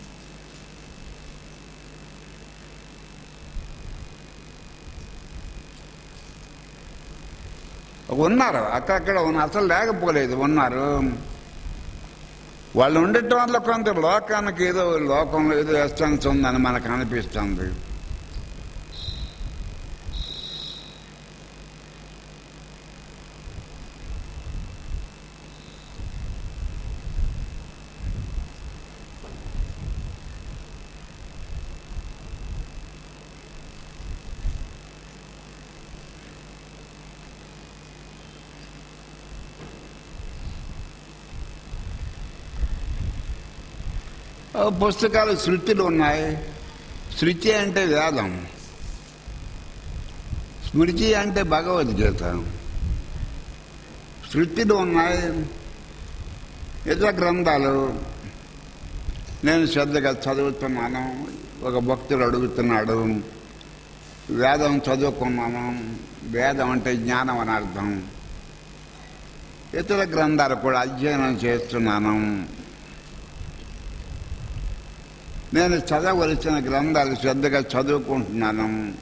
ఉన్నారు అక్కడక్కడ ఉన్న అసలు లేకపోలేదు ఉన్నారు వాళ్ళు ఉండటం వల్ల కొంత లోకానికి ఏదో లోకంలో ఏదో ఎస్టెన్స్ ఉందని మనకు అనిపిస్తుంది ఆ పుస్తకాలు శృతులు ఉన్నాయి శృతి అంటే వేదం స్మృతి అంటే భగవద్గీత శృతులు ఉన్నాయి ఇతర గ్రంథాలు నేను శ్రద్ధగా చదువుతున్నాను ఒక భక్తుడు అడుగుతున్నాడు వేదం చదువుకున్నాను వేదం అంటే జ్ఞానం అని అర్థం ఇతర గ్రంథాలు కూడా అధ్యయనం చేస్తున్నాను నేను చదవలసిన గ్రంథాలు శ్రద్ధగా చదువుకుంటున్నాను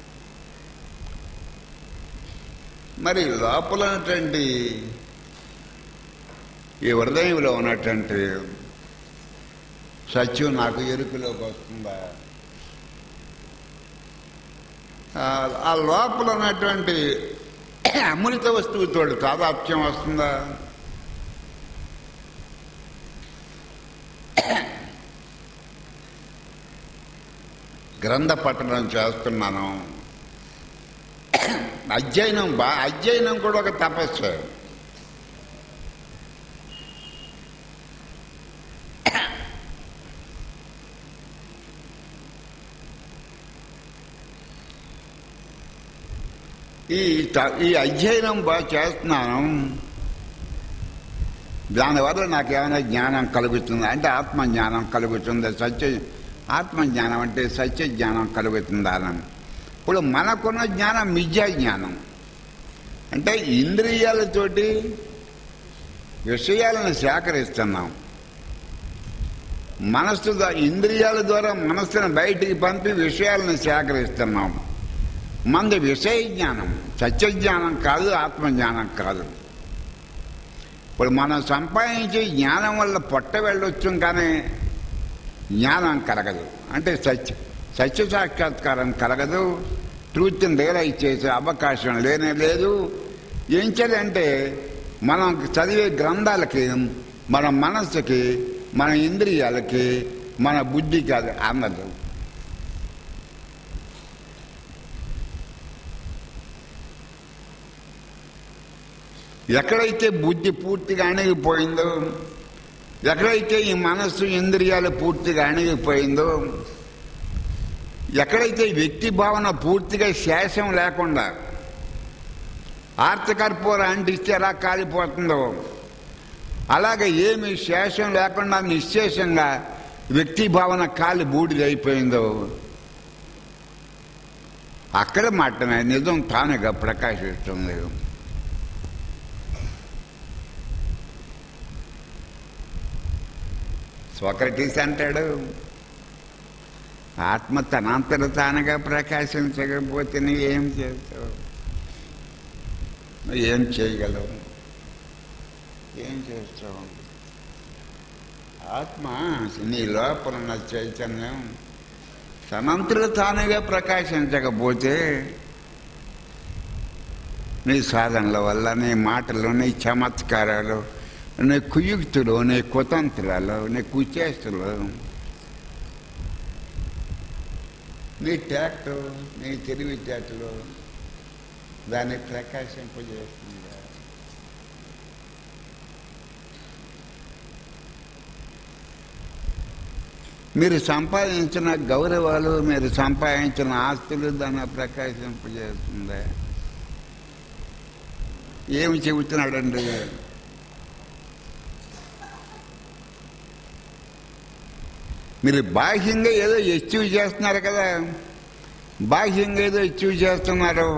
మరి లోపల ఉన్నటువంటి ఈ హృదయంలో ఉన్నటువంటి సత్యం నాకు ఎరుకలోకి వస్తుందా ఆ- ఆ లోపల ఉన్నటువంటి అమృత వస్తువుతో తాదాప్యం వస్తుందా గ్రంథ పఠనం చేస్తున్నాను అధ్యయనం బా అధ్యయనం కూడా ఒక తపస్సు ఈ త- ఈ అధ్యయనం బాగా చేస్తున్నాను దానివల్ల నాకు ఏమైనా జ్ఞానం కలుగుతుంది అంటే ఆత్మ జ్ఞానం కలుగుతుంది సత్య ఆత్మ జ్ఞానం అంటే సత్య జ్ఞానం కలుగుతుందా అని ఇప్పుడు మనకున్న జ్ఞానం మిథ్యా జ్ఞానం అంటే ఇంద్రియాలతోటి విషయాలను సేకరిస్తున్నాం మనస్సు ద్వా- ఇంద్రియాల ద్వారా మనస్సును బయటికి పంపి విషయాలను సేకరిస్తున్నాం మంది విషయ జ్ఞానం సత్య జ్ఞానం కాదు ఆత్మజ్ఞానం కాదు ఇప్పుడు మనం సంపాదించే జ్ఞానం వల్ల పొట్ట వెళ్ళొచ్చు కానీ జ్ఞానం కలగదు అంటే సత్య సత్య సాక్షాత్కారం కలగదు ట్రూత్ని రియలైజ్ చేసే అవకాశం లేనే లేదు ఏం చేయాలంటే మనం చదివే గ్రంథాలకి మన మనస్సుకి మన ఇంద్రియాలకి మన బుద్ధికి అది అందదు ఎక్కడైతే బుద్ధి పూర్తిగా అణిగిపోయిందో ఎక్కడైతే ఈ మనస్సు ఇంద్రియాలు పూర్తిగా అణిగిపోయిందో ఎక్కడైతే వ్యక్తి భావన పూర్తిగా శేషం లేకుండా ఆర్తకర్పూర అంటిస్తే ఎలా కాలిపోతుందో అలాగే ఏమి శేషం లేకుండా నిశ్శేషంగా వ్యక్తి భావన కాలి బూడిదైపోయిందో అక్కడ మాత్రమే నిజం తానుగా ప్రకాశిస్తుంది సోక్రటీస్ అంటాడు ఆత్మ తనంతట తానుగా ప్రకాశించకపోతే నువ్వు ఏం చేస్తావు నువ్వు ఏం చేయగలవు ఏం చేస్తావు ఆత్మ నీ లోపల ఉన్న చైతన్యం తనంతలో తానుగా ప్రకాశించకపోతే నీ సాధనల వల్ల నీ మాటలు నీ చమత్కారాలు నీ కుయుక్తులు నీ కుతంత్రాలు నీ కుచేష్టలు నీ ట్యాక్ట్ నీ తెలివితేటలు దాన్ని ప్రకాశింపజేస్తుంది మీరు సంపాదించిన గౌరవాలు మీరు సంపాదించిన ఆస్తులు దాన్ని ప్రకాశింపజేస్తుంది ఏమి చెబుతున్నాడండి మీరు బాహ్యంగా ఏదో అచీవ్ చేస్తున్నారు కదా బాహ్యంగా ఏదో అచీవ్ చేస్తున్నారు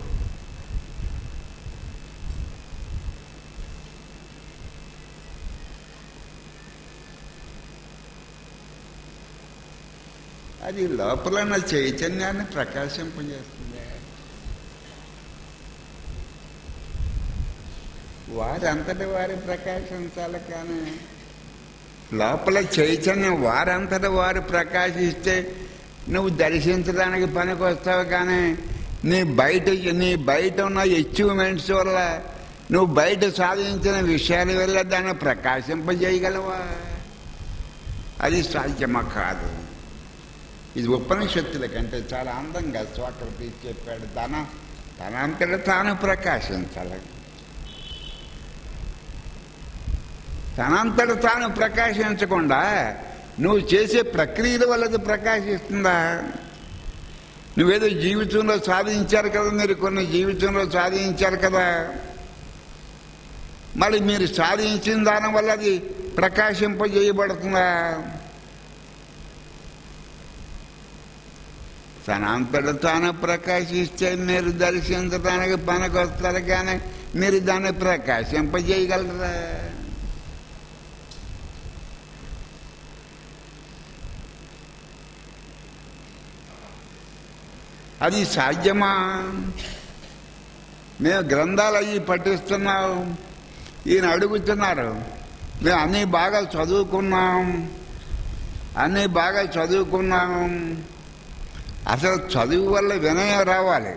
అది లోపల ఉన్న చైతన్యాన్ని ప్రకాశింపజేస్తుంది వారంతటి వారి ప్రకాశించాలి కానీ లోపల చైతన్యం వారంతట వారు ప్రకాశిస్తే నువ్వు దర్శించడానికి పనికి వస్తావు కానీ నీ బయట నీ బయట ఉన్న అచీవ్మెంట్స్ వల్ల నువ్వు బయట సాధించిన విషయాల వల్ల దాన్ని ప్రకాశింపజేయగలవా అది సాధ్యమా కాదు ఇది ఉపనిషత్తుల కంటే చాలా అందంగా సోక్రటీస్ చెప్పాడు తన తనంతట తాను ప్రకాశించాలి తనంతట తాను ప్రకాశించకుండా నువ్వు చేసే ప్రక్రియల వల్ల అది ప్రకాశిస్తుందా నువ్వేదో జీవితంలో సాధించారు కదా మీరు కొన్ని జీవితంలో సాధించారు కదా మరి మీరు సాధించిన దాని వల్ల అది ప్రకాశింపజేయబడుతుందా తనంతట తాను ప్రకాశిస్తే మీరు దర్శించడానికి పనికొస్తారు కానీ మీరు దాన్ని ప్రకాశింపజేయగలరా అది సాధ్యమా మేము గ్రంథాలు అవి పఠిస్తున్నాం ఈయన అడుగుతున్నారు మేము అన్నీ బాగా చదువుకున్నాం అన్నీ బాగా చదువుకున్నాం అసలు చదువు వల్ల వినయం రావాలి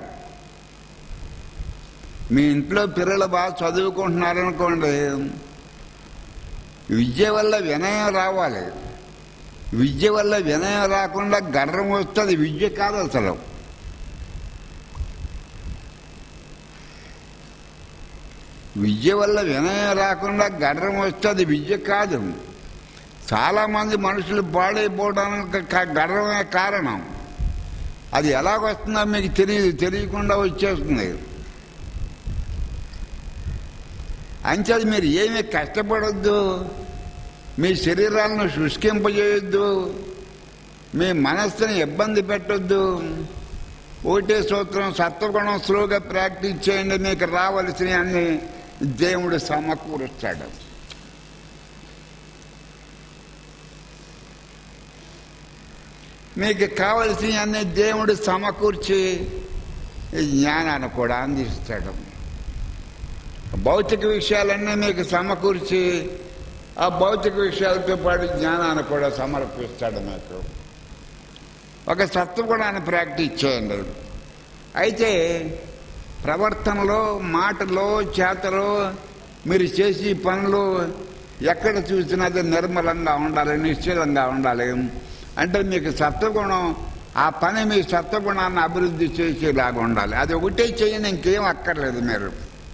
మీ ఇంట్లో పిల్లలు బాగా చదువుకుంటున్నారనుకోండి విద్య వల్ల వినయం రావాలి విద్య వల్ల వినయం రాకుండా గర్వం వస్తుంది విద్య కాదు అసలు విద్య వల్ల వినయం రాకుండా గర్వం వస్తుంది విద్య కాదు చాలామంది మనుషులు పాడైపోవడానికి క- గర్వమే కారణం అది ఎలాగొస్తుందో మీకు తెలియదు తెలియకుండా వచ్చేస్తుంది అంచేది మీరు ఏమీ కష్టపడొద్దు మీ శరీరాలను శుష్కింపజేయొద్దు మీ మనస్సుని ఇబ్బంది పెట్టొద్దు ఒకటే సూత్రం సత్వగుణం స్లోగా ప్రాక్టీస్ చేయండి మీకు రావలసినవి అన్ని దేవుడు సమకూరుస్తాడు మీకు కావలసినవి అన్ని దేవుడు సమకూర్చి ఈ జ్ఞానాన్ని కూడా అందిస్తాడు భౌతిక విషయాలన్నీ మీకు సమకూర్చి ఆ భౌతిక విషయాలతో పాటు జ్ఞానాన్ని కూడా సమర్పిస్తాడు మీకు ఒక సత్వగుణాన్ని ప్రాక్టీస్ చేయండి అయితే ప్రవర్తనలో మాటలో చేతలో మీరు చేసే పనులు ఎక్కడ చూసినా అది నిర్మలంగా ఉండాలి నిశ్చలంగా ఉండాలి అంటే మీకు సత్వగుణం ఆ పని మీ సత్వగుణాన్ని అభివృద్ధి చేసేలాగా ఉండాలి అది ఒకటే చేయండి ఇంకేం అక్కర్లేదు మీరు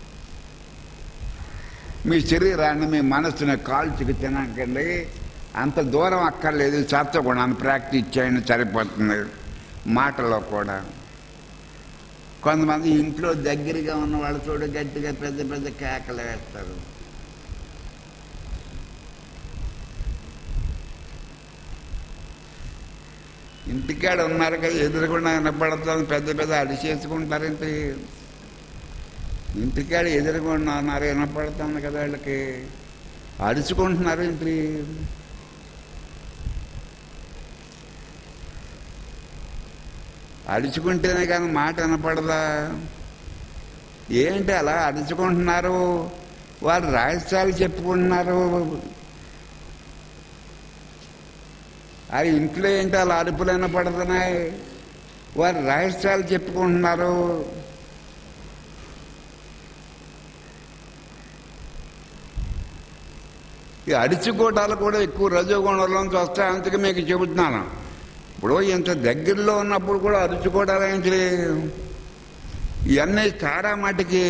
మీ శరీరాన్ని మీ మనసుని కాల్చుకు తినకండి అంత దూరం అక్కర్లేదు సత్వగుణాన్ని ప్రాక్టీస్ చేయండి సరిపోతుంది మాటలో కూడా కొంతమంది ఇంట్లో దగ్గరగా ఉన్న వాళ్ళు చూడ గట్టిగా పెద్ద పెద్ద కేకలు వేస్తారు ఇంటికాడ ఉన్నారు కదా ఎదురుకుండా వినపడుతుంది పెద్ద పెద్ద అడిచేసుకుంటారేంటి ఇంటికాడ ఎదురుకుండా ఉన్నారు వినపడుతుంది కదా వాళ్ళకి అడుచుకుంటున్నారు ఏంటి అడుచుకుంటేనే కానీ మాట వినపడదా ఏంటి అలా అడుచుకుంటున్నారు వారు రహస్యాలు చెప్పుకుంటున్నారు ఆ ఇంట్లో ఏంటి అలా అరుపులైనా పడుతున్నాయి వారి రహస్యాలు చెప్పుకుంటున్నారు ఈ అడిచికోటాలు కూడా ఎక్కువ రజోగుణంలోంచి వస్తాయి అందుకే మీకు చెబుతున్నాను ఇప్పుడు ఇంత దగ్గరలో ఉన్నప్పుడు కూడా అరుచుకోవడాలు ఏంటి ఇవన్నీ చాలా మటుకి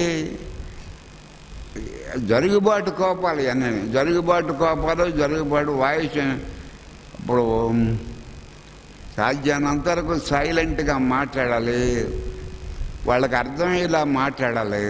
జరుగుబాటు కోపాలు ఇవన్నీ జరుగుబాటు కోపాలు జరుగుబాటు వాయిస్ ఇప్పుడు సాధ్యానంత వరకు సైలెంట్గా మాట్లాడాలి వాళ్ళకి అర్థమయ్యేలా మాట్లాడాలి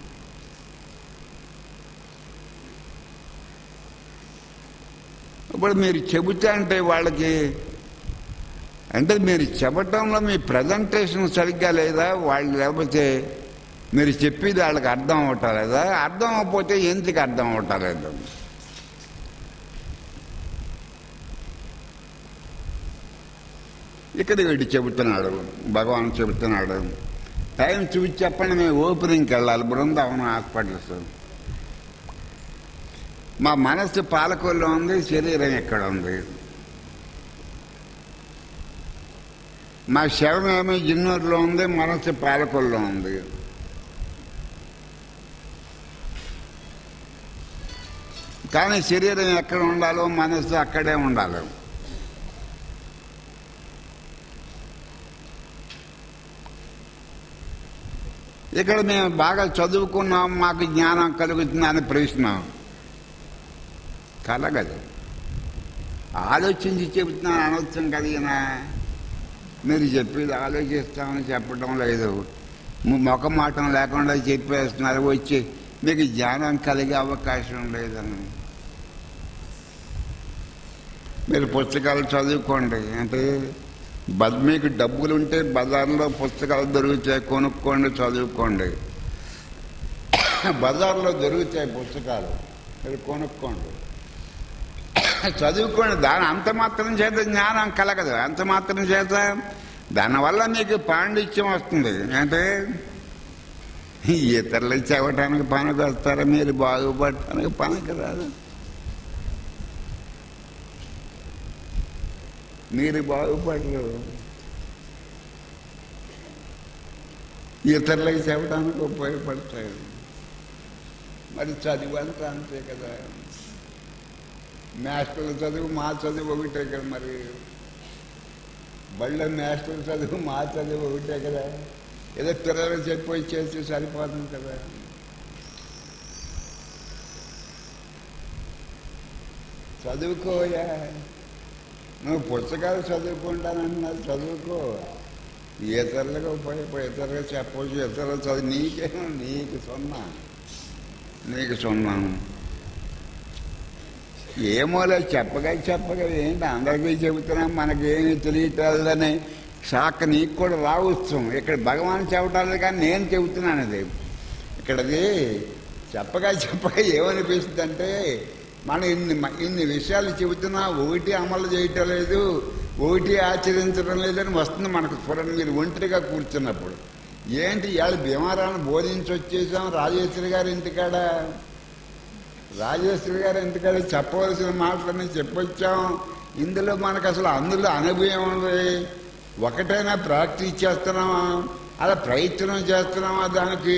ఇప్పుడు మీరు చెబుతా అంటే వాళ్ళకి అంటే మీరు చెప్పటంలో మీ ప్రజెంటేషన్ సరిగ్గా లేదా వాళ్ళు లేకపోతే మీరు చెప్పేది వాళ్ళకి అర్థం అవటలేదా అర్థం అవ్వకపోతే ఎందుకు అర్థం అవటలేదు ఇక్కడ వీడు చెబుతున్నాడు భగవాన్ చెబుతున్నాడు టైం చూసి చెప్పండి మేము ఓపెనింగ్కి వెళ్ళాలి బృందావనం హాస్పిటల్స్ మా మనస్సు పాలకొల్లో ఉంది శరీరం ఎక్కడ ఉంది మా శవం ఏమో జిన్నూరులో ఉంది మనస్సు పాలకొల్లో ఉంది కానీ శరీరం ఎక్కడ ఉండాలో మనస్సు అక్కడే ఉండాలి ఇక్కడ మేము బాగా చదువుకున్నాం మాకు జ్ఞానం కలుగుతుందని ప్రశ్న కలగదు ఆలోచించి చెబుతున్నాను అనవసరం కలిగిన మీరు చెప్పేది ఆలోచిస్తామని చెప్పడం లేదు ము- మొఖమాటం లేకుండా చెప్పేస్తున్నారు వచ్చి మీకు జ్ఞానం కలిగే అవకాశం లేదని మీరు పుస్తకాలు చదువుకోండి అంటే బ- మీకు డబ్బులు ఉంటే బజార్లో పుస్తకాలు దొరుకుతాయి కొనుక్కోండి చదువుకోండి బజార్లో దొరుకుతాయి పుస్తకాలు మీరు కొనుక్కోండి చదువుకోండి దాని అంత మాత్రం చేత జ్ఞానం కలగదు అంత మాత్రం చేత దానివల్ల మీకు పాండిత్యం వస్తుంది అంటే ఇతరులు చెవటానికి పనికి వస్తారా మీరు బాగుపడటానికి పనికి రాదు మీరు బాగుపడరు ఇతరులకు చెప్పడానికి ఉపయోగపడతాయి మరి చదివంతా అంతే కదా మాస్టర్ల చదువు మా చదువు ఒకటే కదా మరి బళ్ళ మాస్టర్ చదువు మా చదువు ఒకటే కదా ఏదో పిల్లలు చెప్పి వచ్చేసి సరిపోతుంది కదా చదువుకోయా నువ్వు పుస్తకాలు చదువుకుంటానంటున్నా చదువుకో ఇతరులకు ఉపయోగపడి ఇతరులకు చెప్పవచ్చు ఇతరులు చదువు నీకేమో నీకు సున్నా నీకు సున్నాను ఏమోలే చెప్పగా చెప్పగా ఏంటి అందరికీ చెబుతున్నాం మనకేమీ తెలియటలేదని షాక్ నీకు కూడా రావచ్చు ఇక్కడ భగవాన్ చెప్పటాలేదు కానీ నేను చెబుతున్నాను అది ఇక్కడది చెప్పగా చెప్పగా ఏమనిపిస్తుంది అంటే మనం ఇన్ని ఇన్ని విషయాలు చెబుతున్నా ఒకటి అమలు చేయటం లేదు ఒకటి ఆచరించడం లేదని వస్తుంది మనకు చూడండి మీరు ఒంటరిగా కూర్చున్నప్పుడు ఏంటి ఇవాళ భీమారాన్ని బోధించి వచ్చేసాం రాజేశ్వరి గారి ఇంటికాడ రాజేశ్వరి గారు ఇంటికాడ చెప్పవలసిన మాటలన్నీ చెప్పొచ్చాం ఇందులో మనకు అసలు అందులో అనుభవం ఉంది ఒకటైనా ప్రాక్టీస్ చేస్తున్నామా అలా ప్రయత్నం చేస్తున్నామా దానికి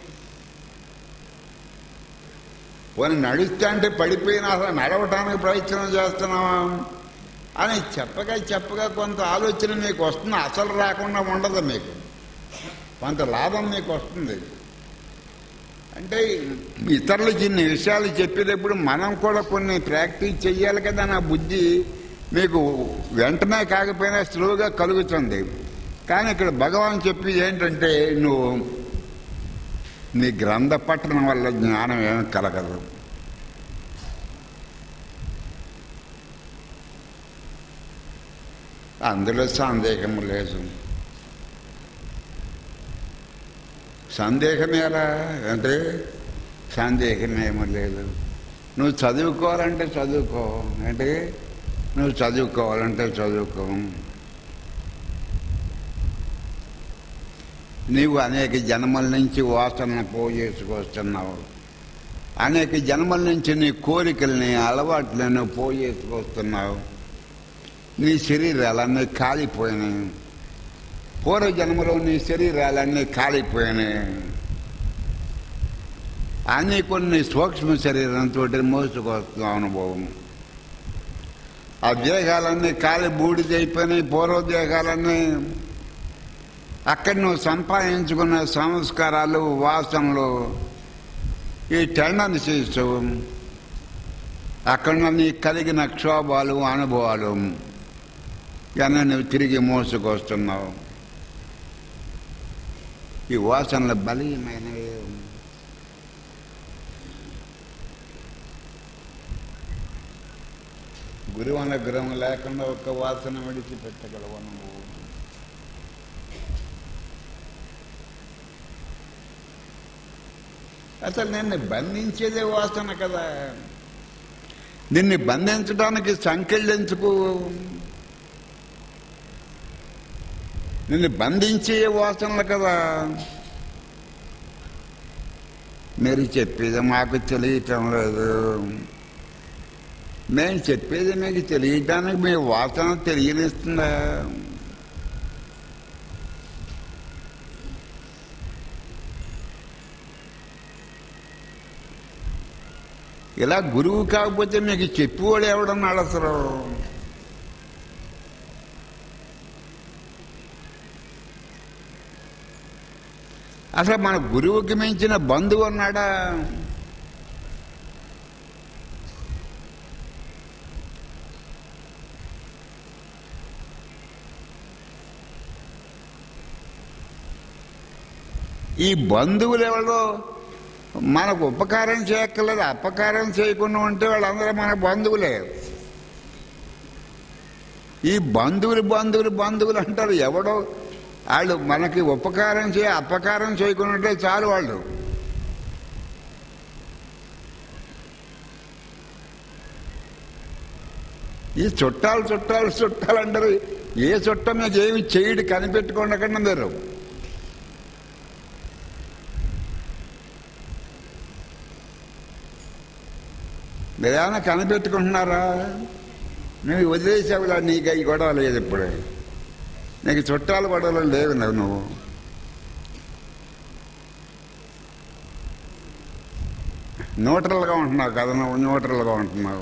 పోనీ నడుస్తా అంటే పడిపోయినా అసలు నడవటానికి ప్రయత్నం చేస్తున్నావా అని చెప్పగా చెప్పగా కొంత ఆలోచన మీకు వస్తుంది అసలు రాకుండా ఉండదు మీకు కొంత లాభం మీకు వస్తుంది అంటే ఇతరులకి ఇన్ని విషయాలు చెప్పేటప్పుడు మనం కూడా కొన్ని ప్రాక్టీస్ చెయ్యాలి కదా నా బుద్ధి మీకు వెంటనే కాకపోయినా స్లోగా కలుగుతుంది కానీ ఇక్కడ భగవాన్ చెప్పేది ఏంటంటే నువ్వు నీ గ్రంథ పట్టణం వల్ల జ్ఞానం ఏమి కలగదు అందులో సందేహం లేదు సందేహమేలా అంటే సందేహమేమో లేదు నువ్వు చదువుకోవాలంటే చదువుకో అంటే నువ్వు చదువుకోవాలంటే చదువుకో నీవు అనేక జన్మల నుంచి వాసన పోజేసుకొస్తున్నావు అనేక జన్మల నుంచి నీ కోరికల్ని అలవాట్లను పోజేసుకొస్తున్నావు నీ శరీరాలన్నీ కాలిపోయినాయి పూర్వ జన్మలో నీ శరీరాలన్నీ కాలిపోయినాయి అన్నీ కొన్ని సూక్ష్మ శరీరంతో మోసుకొస్తున్న అనుభవం ఆ దేహాలన్నీ కాలి బూడిదైపోయినాయి పూర్వ దేహాలన్నీ అక్కడ నువ్వు సంపాదించుకున్న సంస్కారాలు వాసనలు ఈ టెండన్సీస్ అక్కడ నీకు కలిగిన క్షోభాలు అనుభవాలు ఇవన్నీ నువ్వు తిరిగి మోసుకొస్తున్నావు ఈ వాసనలు బలీయమైనవి గురువు అనుగ్రహం లేకుండా ఒక్క వాసన విడిచిపెట్టగలవు నువ్వు అసలు నిన్ను బంధించేదే వాసన కదా నిన్ను బంధించడానికి సంకెళ్ళెందుకు నిన్ను బంధించే వాసనలు కదా మీరు చెప్పేది మాకు తెలియటం లేదు మేము చెప్పేది మీకు తెలియటానికి మీ వాసన తెలియనిస్తుందా ఇలా గురువు కాకపోతే మీకు చెప్పేవాడు ఎవడన్నాడు అసలు అసలు మన గురువుకి మించిన బంధువు అన్నాడా ఈ బంధువులు ఎవరో మనకు ఉపకారం చేయక్కర్లేదు అపకారం చేయకుండా ఉంటే వాళ్ళందరూ మన బంధువులే ఈ బంధువులు బంధువులు బంధువులు అంటారు ఎవడో వాళ్ళు మనకి ఉపకారం చేయ అపకారం చేయకుండా ఉంటే చాలు వాళ్ళు ఈ చుట్టాలు చుట్టాలు చుట్టాలు అంటారు ఏ చుట్టం మీకు ఏమి చేయడు కనిపెట్టుకోండకుండా మీరు మీరేమైనా కనిపెట్టుకుంటున్నారా నువ్వు వదిలేసావులా నీకు అవి గొడవ లేదు ఇప్పుడు నీకు చుట్టాలు గొడవలు లేవు నువ్వు నువ్వు న్యూట్రల్గా ఉంటున్నావు కదా నువ్వు న్యూట్రల్గా ఉంటున్నావు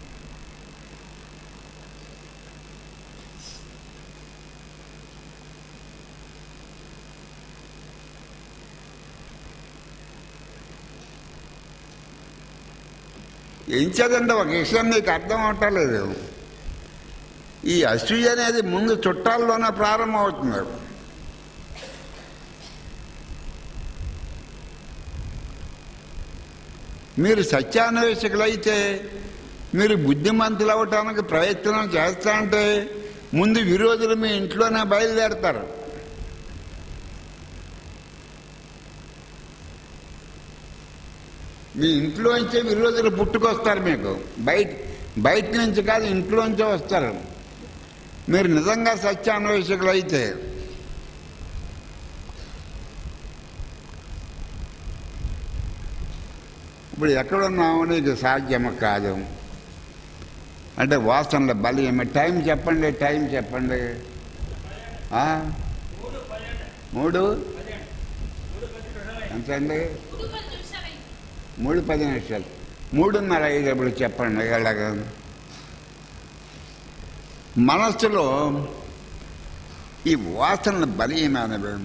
ఏం చదండి ఒక విషయం నీకు అర్థం అవటలేదు ఈ అసూయ అనేది ముందు చుట్టాల్లోనే ప్రారంభం అవుతుంది మీరు సత్యాన్వేషకులైతే మీరు బుద్ధిమంతులు అవటానికి ప్రయత్నం చేస్తా అంటే ముందు విరోధులు మీ ఇంట్లోనే బయలుదేరతారు మీ ఇంట్లోంచే విరోధులు పుట్టుకొస్తారు మీకు బయట బయట నుంచి కాదు ఇంట్లోంచే వస్తారు మీరు నిజంగా సత్యాన్వేషకులు అయితే ఇప్పుడు ఎక్కడున్నావు నీకు సాధ్యము కాదు అంటే వాసనల బలి టైం చెప్పండి టైం చెప్పండి ఆ? మూడు ఎంతండి మూడు పది నిమిషాలు మూడున్నర అయ్యేటప్పుడు చెప్పండి ఎలాగ మనస్సులో ఈ వాసనలు బలీయమైనవి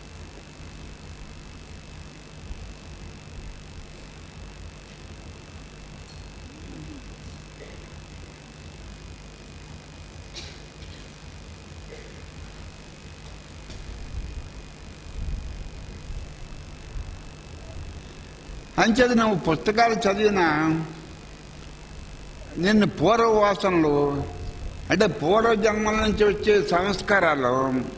అంచేది నువ్వు పుస్తకాలు చదివినా నిన్ను పూర్వ వాసనలు అంటే పూర్వ జన్మల నుంచి వచ్చే సంస్కారాలు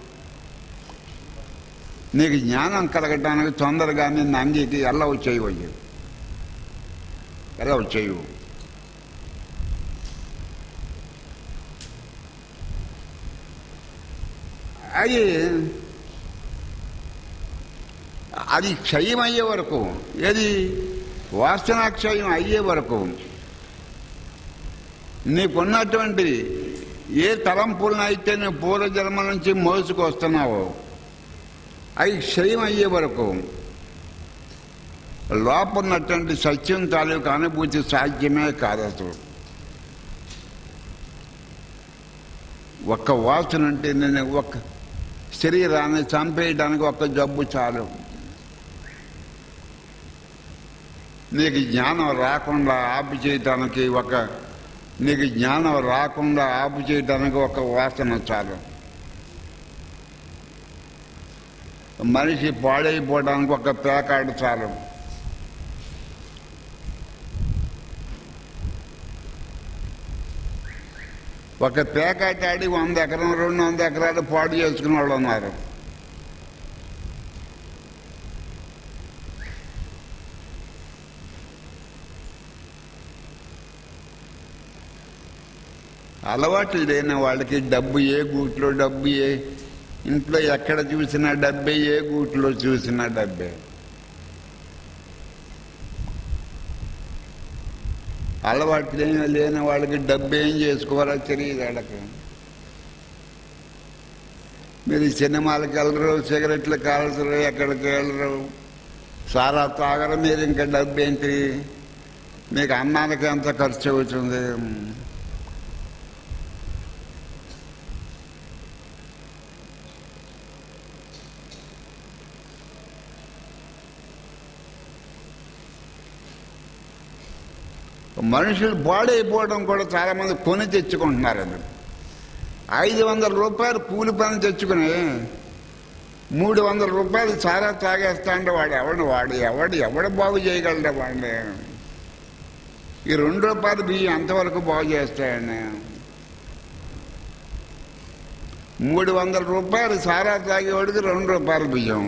నీకు జ్ఞానం కలగటానికి తొందరగా నిన్ను అంగీకి ఎల్లవు చేయవయ్యు ఎల్లవు చేయవు అది అది క్షయం అయ్యే వరకు ఏది వాసనాక్షయం అయ్యే వరకు నీకున్నటువంటి ఏ తలంపులను అయితే నువ్వు పూర్వజన్మ నుంచి మోసుకొస్తున్నావో అవి క్షయం అయ్యే వరకు లోపన్నటువంటి సత్యం తాలూకు అనుభూతి సాధ్యమే కాదు అసలు ఒక్క వాసన అంటే నేను ఒక్క శరీరాన్ని చంపేయడానికి ఒక్క జబ్బు చాలు నీకు జ్ఞానం రాకుండా ఆపు చేయటానికి ఒక నీకు జ్ఞానం రాకుండా ఆపు చేయటానికి ఒక వాసన చాలు మనిషి పాడైపోవడానికి ఒక పేకాడు చాలు ఒక పేకాట ఆడి వంద ఎకరం రెండు వంద ఎకరాలు పాడు చేసుకున్న వాళ్ళు ఉన్నారు అలవాట్లు లేని వాళ్ళకి డబ్బు ఏ గూట్లో డబ్బు ఏ ఇంట్లో ఎక్కడ చూసినా డబ్బే ఏ గూట్లో చూసినా డబ్బే అలవాట్లు ఏమీ లేని వాళ్ళకి డబ్బు ఏం చేసుకోవాలో తెలియదు వాళ్ళకి మీరు సినిమాలకు వెళ్ళరు సిగరెట్లు కాల్చరు ఎక్కడికి వెళ్ళరు సారా తాగరు మీరు ఇంకా డబ్బు ఏంటి మీకు అన్నానికి ఎంత ఖర్చు అవుతుంది మనుషులు పాడైపోవడం కూడా చాలామంది కొని తెచ్చుకుంటున్నారండి ఐదు వందల రూపాయలు కూలి పని తెచ్చుకుని మూడు వందల రూపాయలు సారా తాగేస్తా అంటే వాడు ఎవడు వాడు ఎవడు ఎవడు బాగు చేయగలడు వాడిని ఈ రెండు రూపాయలు బియ్యం అంతవరకు బాగు చేస్తాయండి మూడు వందల రూపాయలు సారా తాగేవాడికి రెండు రూపాయలు బియ్యం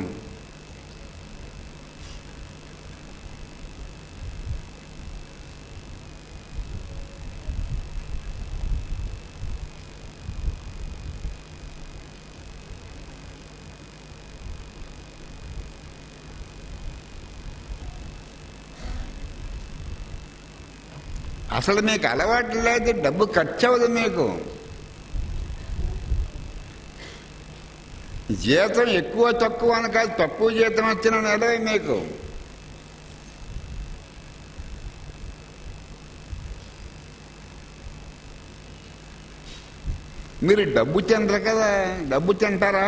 అసలు మీకు అలవాటు లేదు డబ్బు ఖర్చు అవ్వదు మీకు జీతం ఎక్కువ తక్కువ అని కాదు తక్కువ జీతం వచ్చిన నెల మీకు మీరు డబ్బు తినరు కదా డబ్బు తింటారా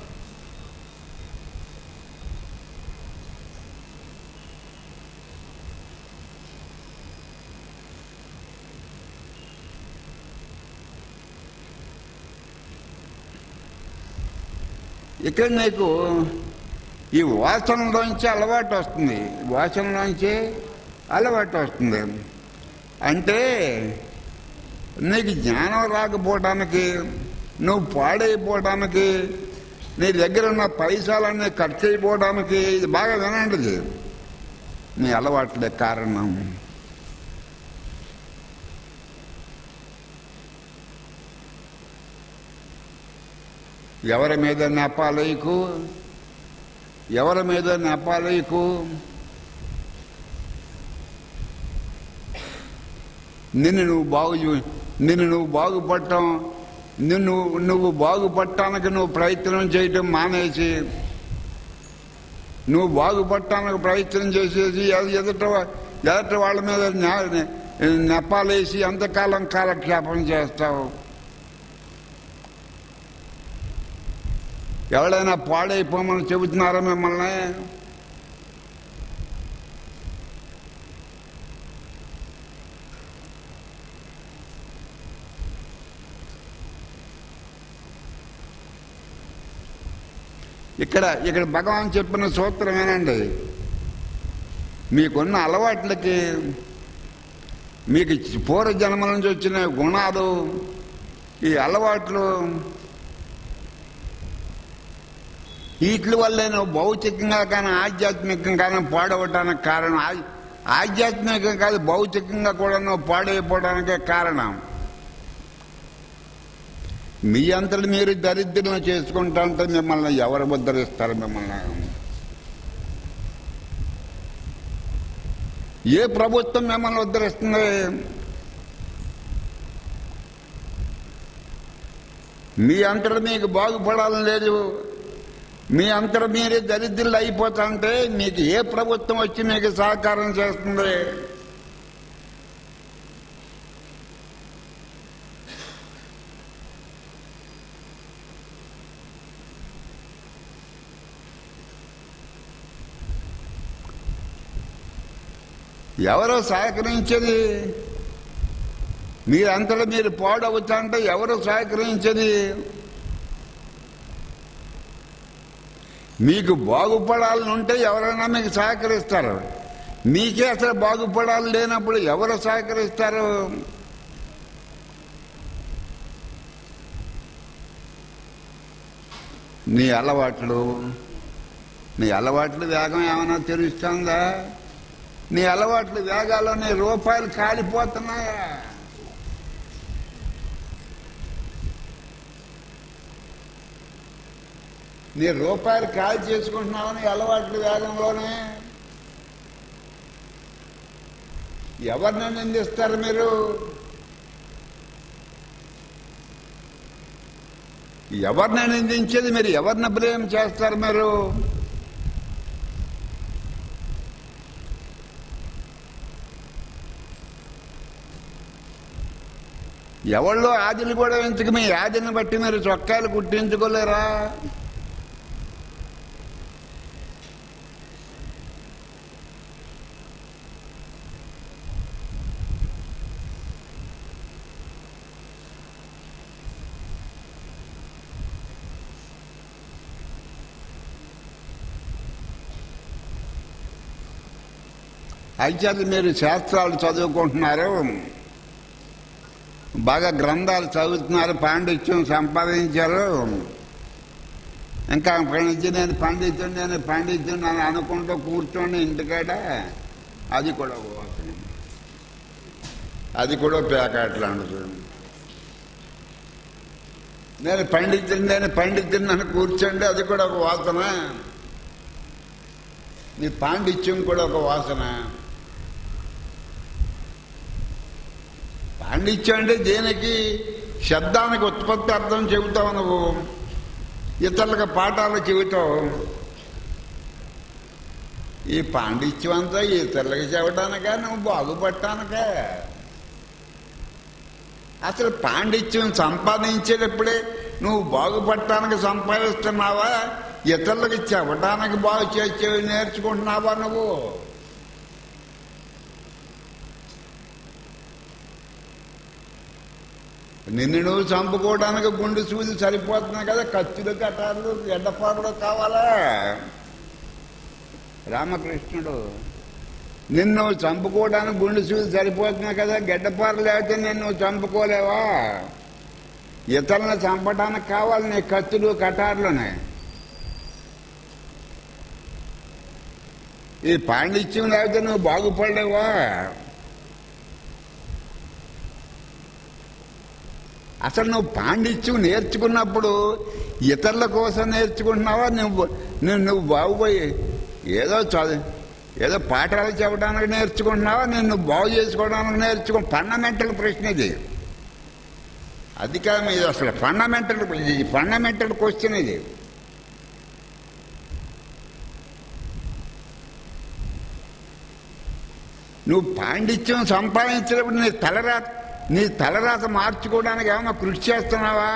ఇక్కడ నీకు ఈ వాసనలోంచి అలవాటు వస్తుంది వాసనలోంచి అలవాటు వస్తుంది అంటే నీకు జ్ఞానం రాకపోవడానికి నువ్వు పాడైపోవడానికి నీ దగ్గర ఉన్న పైసలన్నీ ఖర్చు అయిపోవడానికి ఇది బాగా వినండి ఇది. నీ అలవాట్లే కారణం ఎవరి మీద నెపాలయకు ఎవరి మీద నెపాలయకు నిన్ను నువ్వు బాగు చూ- నిన్ను నువ్వు బాగుపడటం నిన్ను నువ్వు బాగుపడటానికి నువ్వు ప్రయత్నం చేయటం మానేసి నువ్వు బాగుపడటానికి ప్రయత్నం చేసేసి ఎద- ఎదుట వా- ఎదుట వాళ్ళ మీద న్యా- నెపాలేసి ఎంతకాలం కాలక్షేపం చేస్తావు ఎవడైనా పాడైపోమని చెబుతున్నారా మిమ్మల్ని ఇక్కడ ఇక్కడ భగవాన్ చెప్పిన సూత్రం ఏనండి మీకున్న అలవాట్లకి మీకు పూర్వ జన్మ నుంచి వచ్చిన గుణాలు ఈ అలవాట్లు వీటి వల్లే నువ్వు భౌతికంగా కానీ ఆధ్యాత్మికంగా కానీ పాడవటానికి కారణం ఆ- ఆధ్యాత్మికంగా కాదు భౌతికంగా కూడా నువ్వు పాడైపోవడానికే కారణం మీ అంతటి మీరు దరిద్రం చేసుకుంటా ఉంటే మిమ్మల్ని ఎవరు ఉద్ధరిస్తారు మిమ్మల్ని ఏ ప్రభుత్వం మిమ్మల్ని ఉద్ధరిస్తుంది మీ అంతటా మీకు బాగుపడాలని లేదు మీ అంతటా మీరే దరిద్రులు అయిపోతుంటే మీకు ఏ ప్రభుత్వం వచ్చి మీకు సహకారం చేస్తుంది ఎవరో సహకరించేది మీరంతటా మీరు పాడవుతుంటే ఎవరు సహకరించేది మీకు బాగుపడాలని ఉంటే ఎవరైనా మీకు సహకరిస్తారు మీకే అసలు బాగుపడాలి లేనప్పుడు ఎవరు సహకరిస్తారు నీ అలవాట్లు నీ అలవాట్లు వేగం ఏమైనా తెలుస్తుందా నీ అలవాట్లు వేగాలో నీ రూపాయలు కాలిపోతున్నాయా నీ రూపాయలు కాల్ చేసుకుంటున్నావు నీ అలవాట్ల వేగంలోనే ఎవరిని నిందిస్తారు మీరు ఎవరిని నిందించేది మీరు ఎవరిని బ్లేమ్ చేస్తారు మీరు ఎవళ్ళో ఆదిలు కూడా ఎందుకు మీ ఆదిని బట్టి మీరు చొక్కాలు కుట్టించుకోలేరా అయితే మీరు శాస్త్రాలు చదువుకుంటున్నారు బాగా గ్రంథాలు చదువుతున్నారు పాండిత్యం సంపాదించారు ఇంకా అక్కడి నుంచి నేను పండితుడు నేను పండితుడు అని అనుకుంటూ కూర్చోండి ఇంటికాడ అది కూడా ఒక వాసన అది కూడా పేకాట్లాంటి చూడండి నేను పండితుడు నేను పండితుడిని అని కూర్చోండి అది కూడా ఒక వాసన నీ పాండిత్యం కూడా ఒక వాసన పాండిత్యం అంటే దేనికి శబ్దానికి ఉత్పత్తి అర్థం చెబుతావు నువ్వు ఇతరులకు పాఠాలు చెబుతావు ఈ పాండిత్యం అంతా ఇతరులకు చెప్పడానికా నువ్వు బాగుపడటానికా అసలు పాండిత్యం సంపాదించేటప్పుడే నువ్వు బాగుపడటానికి సంపాదిస్తున్నావా ఇతరులకు చెప్పడానికి బాగు చేసే నేర్చుకుంటున్నావా నువ్వు నిన్ను నువ్వు చంపుకోవడానికి గుండు సూది సరిపోతున్నాయి కదా కత్తులు కట్టాలు ఎడ్డపాకులు కావాలా రామకృష్ణుడు నిన్ను చంపుకోవడానికి గుండు సూది సరిపోతున్నాయి కదా గడ్డపారు లేకపోతే నిన్ను చంపుకోలేవా ఇతరులను చంపడానికి కావాలి నీ కత్తులు కటార్లునే ఈ పాండిత్యం లేకపోతే నువ్వు బాగుపడలేవా అసలు నువ్వు పాండిత్యం నేర్చుకున్నప్పుడు ఇతరుల కోసం నేర్చుకుంటున్నావా నువ్వు నువ్వు నువ్వు బాగుపోయి ఏదో చదువు ఏదో పాఠాలు చెప్పడానికి నేర్చుకుంటున్నావా నేను బాగు చేసుకోవడానికి నేర్చుకో ఫండమెంటల్ ప్రశ్న ఇది అది కాదు ఇది అసలు ఫండమెంటల్ ఇది ఫండమెంటల్ క్వశ్చన్ ఇది నువ్వు పాండిత్యం సంపాదించినప్పుడు నీ తలరాత నీ తలరాత మార్చుకోవడానికి ఏమన్నా కృషి చేస్తున్నావా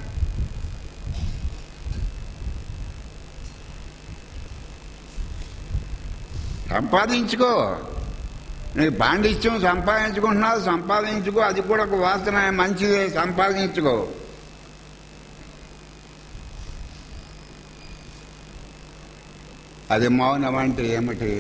సంపాదించుకో నీ పాండిత్యం సంపాదించుకుంటున్నావు సంపాదించుకో అది కూడా ఒక వాసన మంచిదే సంపాదించుకో అది మౌనం అంటే ఏమిటి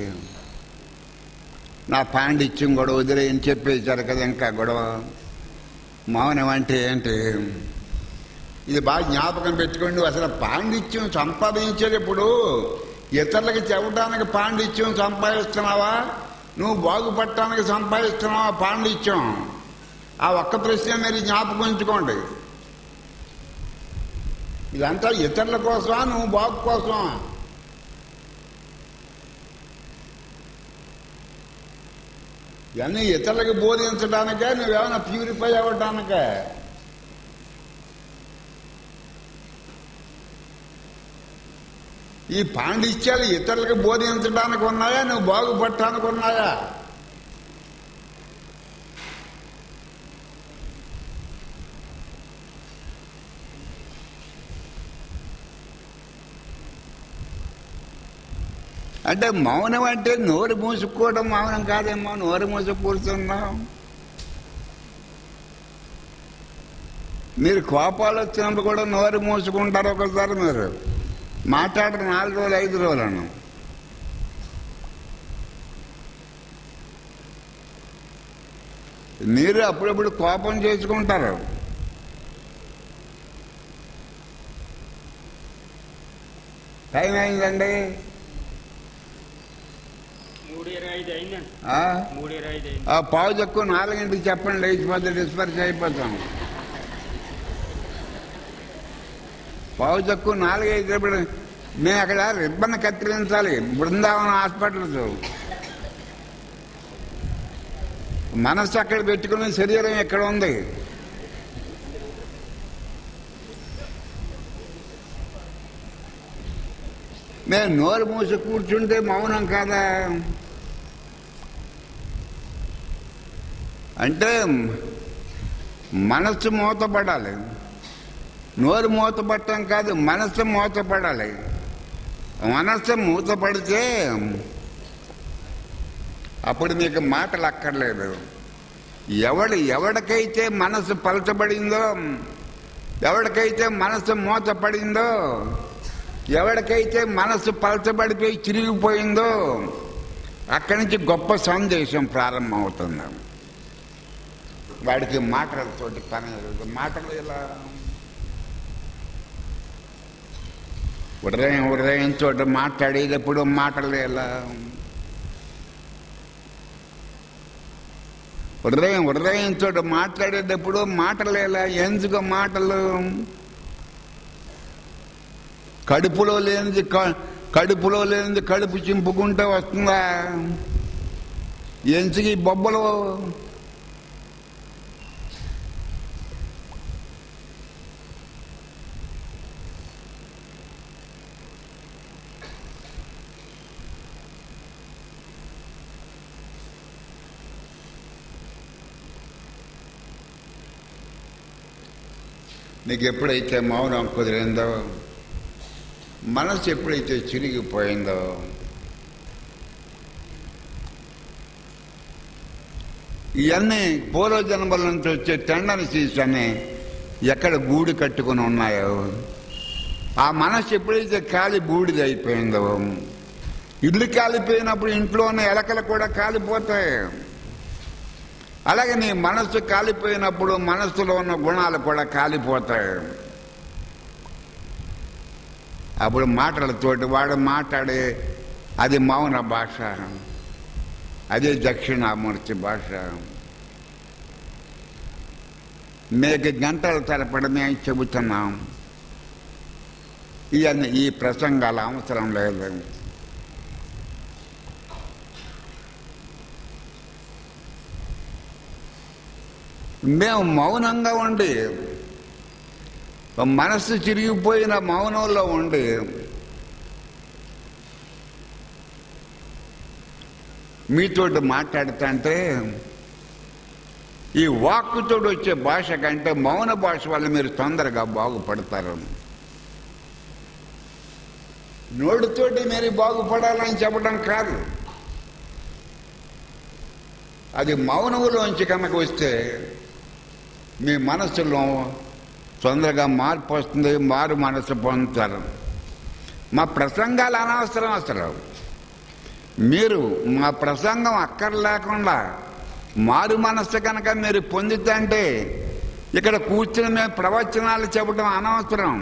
నా పాండిత్యం గొడవ వదిలేయని చెప్పేశారు కదా ఇంకా గొడవ మౌనం అంటే ఏంటి ఇది బాగా జ్ఞాపకం పెట్టుకోండి నువ్వు అసలు పాండిత్యం సంపాదించేటప్పుడు ఇతరులకు చెప్పడానికి పాండిత్యం సంపాదిస్తున్నావా నువ్వు బాగుపడటానికి సంపాదిస్తున్నావా పాండిత్యం ఆ ఒక్క ప్రశ్న మీరు జ్ఞాపకం ఉంచుకోండి ఇదంతా ఇతరుల కోసమా నువ్వు బాగు కోసమా ఇవన్నీ ఇతరులకు బోధించడానికే నువ్వేమైనా ప్యూరిఫై అవ్వడానికే ఈ పాండిత్యాలు ఇతరులకు బోధించడానికి ఉన్నాయా నువ్వు బాగుపడటానికి ఉన్నాయా అంటే మౌనం అంటే నోరు మూసుకోవడం మౌనం కాదేమో నోరు మూసి కూర్చున్నాం మీరు కోపాలు వచ్చినప్పుడు కూడా నోరు మూసుకుంటారు ఒకసారి మీరు మాట్లాడరు నాలుగు రోజులు ఐదు రోజులను మీరు అప్పుడప్పుడు కోపం చేసుకుంటారు టైం అయిందండి మూడు ఇరవై ఐదు అయిందండి ఆ? మూడు ఇరవై ఐదు అయింది ఆ పావు తక్కువ నాలుగింటికి చెప్పండి లేచిపోతే డిస్పర్స్ అయిపోతాం పావు తక్కువ నాలుగైదు ఇప్పుడు మేము అక్కడ రిబ్బన్ కత్తిరించాలి బృందావనం హాస్పిటల్స్ మనస్సు అక్కడ పెట్టుకుని శరీరం ఎక్కడ ఉంది మేము నోరు మూసి కూర్చుంటే మౌనం కాదా అంటే మనస్సు మూతపడాలి నోరు మూతపడటం కాదు మనస్సు మూతపడాలి మనస్సు మూతపడితే అప్పుడు మీకు మాటలు అక్కర్లేదు ఎవడు ఎవడికైతే మనసు పలచబడిందో ఎవడికైతే మనసు మూతపడిందో ఎవడికైతే మనసు పలచబడిపోయి చిరిగిపోయిందో అక్కడి నుంచి గొప్ప సందేశం ప్రారంభమవుతుంది వాడికి మాటలతోటి పని లేదు. మాటలు ఇలా ఉదయం ఉదయం చోట మాట్లాడేటప్పుడు మాటలు ఎలా ఉదయం ఉదయం చోట మాట్లాడేటప్పుడు మాటలు ఎలా ఎందుకు మాటలు కడుపులో లేనిది క- కడుపులో లేనిది కడుపు చింపుకుంటే వస్తుందా ఎందుకు ఈ బొబ్బలు నీకు ఎప్పుడైతే మౌనం కుదిరిందో మనసు ఎప్పుడైతే చిరిగిపోయిందో ఇవన్నీ పూర్వజన్మల నుంచి వచ్చే టెండన్సీస్ అన్నీ ఎక్కడ గూడు కట్టుకుని ఉన్నాయో ఆ మనసు ఎప్పుడైతే కాలి బూడిది అయిపోయిందో ఇల్లు కాలిపోయినప్పుడు ఇంట్లో ఉన్న ఎలకలు కూడా కాలిపోతాయి అలాగే నీ మనస్సు కాలిపోయినప్పుడు మనస్సులో ఉన్న గుణాలు కూడా కాలిపోతాయి అప్పుడు మాటలతోటి వాడు మాట్లాడే అది మౌన భాష అదే దక్షిణామూర్తి భాష మీకు గంటల తరపడి మేము చెబుతున్నాం ఇవన్నీ ఈ ప్రసంగాలు అవసరం లేదు మేము మౌనంగా ఉండి మనస్సు చిరిగిపోయిన మౌనంలో ఉండి మీతోటి మాట్లాడుతుంటే ఈ వాక్కుతో వచ్చే భాష కంటే మౌన భాష వల్ల మీరు తొందరగా బాగుపడతారు నోటితోటి మీరు బాగుపడాలని చెప్పడం కాదు అది మౌనములోంచి కనుక వస్తే మీ మనసులో తొందరగా మార్పు వస్తుంది మారు మనసు పొందుతారు మా ప్రసంగాలు అనవసరం అసలు మీరు మా ప్రసంగం అక్కర్లేకుండా మారు మనస్సు కనుక మీరు పొందుతంటే ఇక్కడ కూర్చుని మేము ప్రవచనాలు చెప్పడం అనవసరం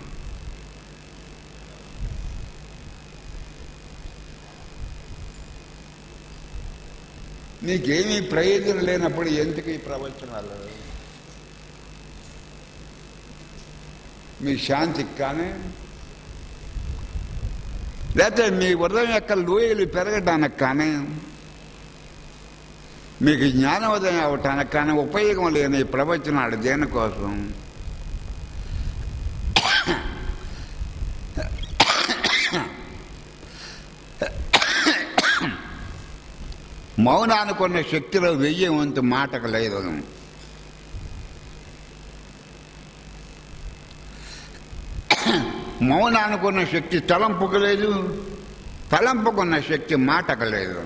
నీకేమీ ప్రయోజనం లేనప్పుడు ఎందుకు ఈ ప్రవచనాలు మీ శాంతికి కానీ లేకపోతే మీ ఉదయం యొక్క లోయలు పెరగడానికి కానీ మీకు జ్ఞానోదయం అవటానికి కానీ ఉపయోగం లేని ఈ ప్రవచనాలు దేనికోసం మౌనానికి ఉన్న శక్తిలో వెయ్యి వంతు మాటకు లేదు మౌనానికి ఉన్న శక్తి తలంపుకు లేదు తలంపుకున్న శక్తి మాటకు లేదు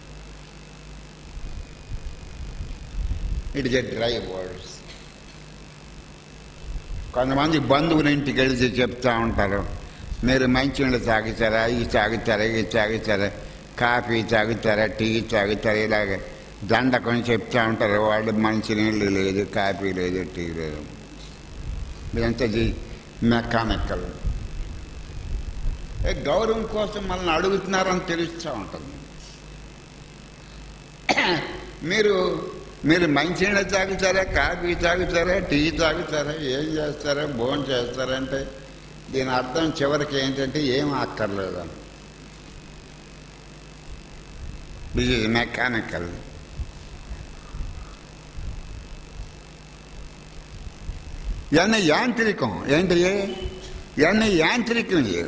it is a dry words కొంతమంది బంధువుల ఇంటికి వెళితే చెప్తా ఉంటారు మీరు మంచినీళ్ళు తాగుతారా ఇవి తాగుతారా ఇవి తాగుతారా కాఫీ తాగుతారా టీ తాగుతారా ఇలాగ దండకం చెప్తా ఉంటారు వాళ్ళు మంచినీళ్ళు లేదు కాఫీ లేదు టీ లేదు ఇదంతా మెకానికల్ ఏ గౌరవం కోసం మనల్ని అడుగుతున్నారని తెలుస్తూ ఉంటుంది మీరు మీరు మంచినీళ్ళు తాగుతారా కాఫీ తాగుతారా టీ తాగుతారా ఏం చేస్తారా భోజనం చేస్తారంటే దీని అర్థం చివరికి ఏంటంటే ఏం అక్కర్లేదు దిస్ ఇస్ మెకానికల్ ఇవన్నీ యాంత్రికం ఏంటి ఇవన్నీ యాంత్రికం ఇవి.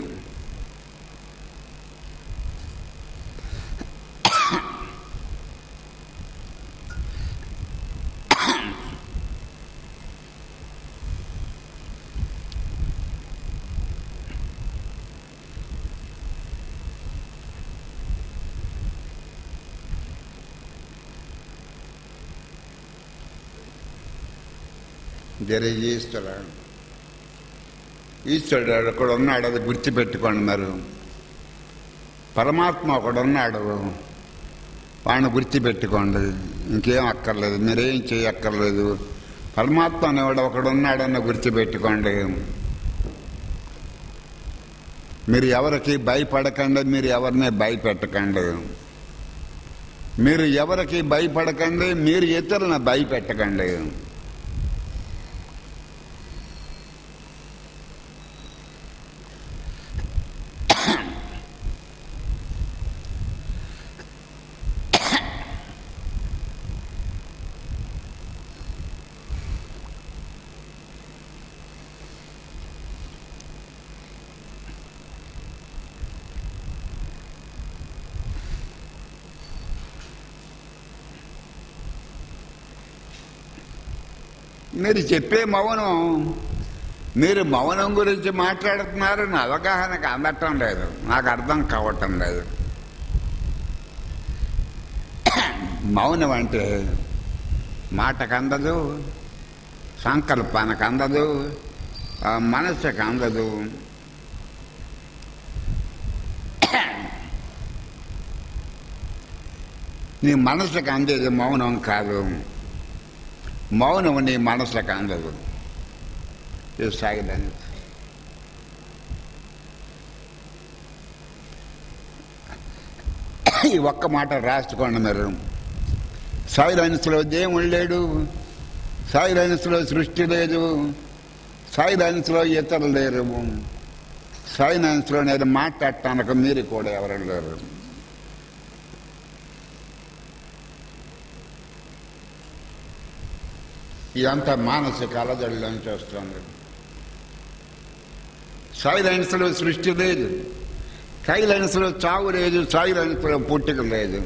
దెర్ ఈజ్ ఈశ్వర ఈశ్వరుడు ఒకడు ఉన్నాడు అది గుర్తుపెట్టుకోండి మరి పరమాత్మ ఒకడు ఉన్నాడు వాడిని గుర్తుపెట్టుకోండి ఇంకేం అక్కర్లేదు మీరేం చేయక్కర్లేదు పరమాత్మ అనేవాడు ఒకడు ఉన్నాడన్న గుర్తుపెట్టుకోండి మీరు ఎవరికి భయపడకండి మీరు ఎవరిని భయపెట్టకండి మీరు ఎవరికి భయపడకండి మీరు ఇతరులను భయపెట్టకండి మీరు చెప్పే మౌనం మీరు మౌనం గురించి మాట్లాడుతున్నారు నా అవగాహనకు అందటం లేదు నాకు అర్థం కావటం లేదు మౌనం అంటే మాటకు అందదు సంకల్పానికి అందదు ఆ మనసుకు అందదు నీ మనసుకు అందేది మౌనం కాదు మౌనం నీ మనసుకు అందదు ఇది సాగిదని ఈ ఒక్క మాట రాసుకోండి మీరు సైలెన్స్లో దేవుడు లేడు సైలెన్స్లో సృష్టి లేదు సైలెన్స్లో ఇతరులు లేరు సైలెన్స్లో నేను మాట్లాడటానికి మీరు కూడా ఎవరు లేరు ఇదంతా మానసిక అలజడిలోంచి వస్తుంది సైలెన్స్లో సృష్టి లేదు సైలెన్స్లో చావు లేదు సైలెన్స్లో పుట్టుక లేదు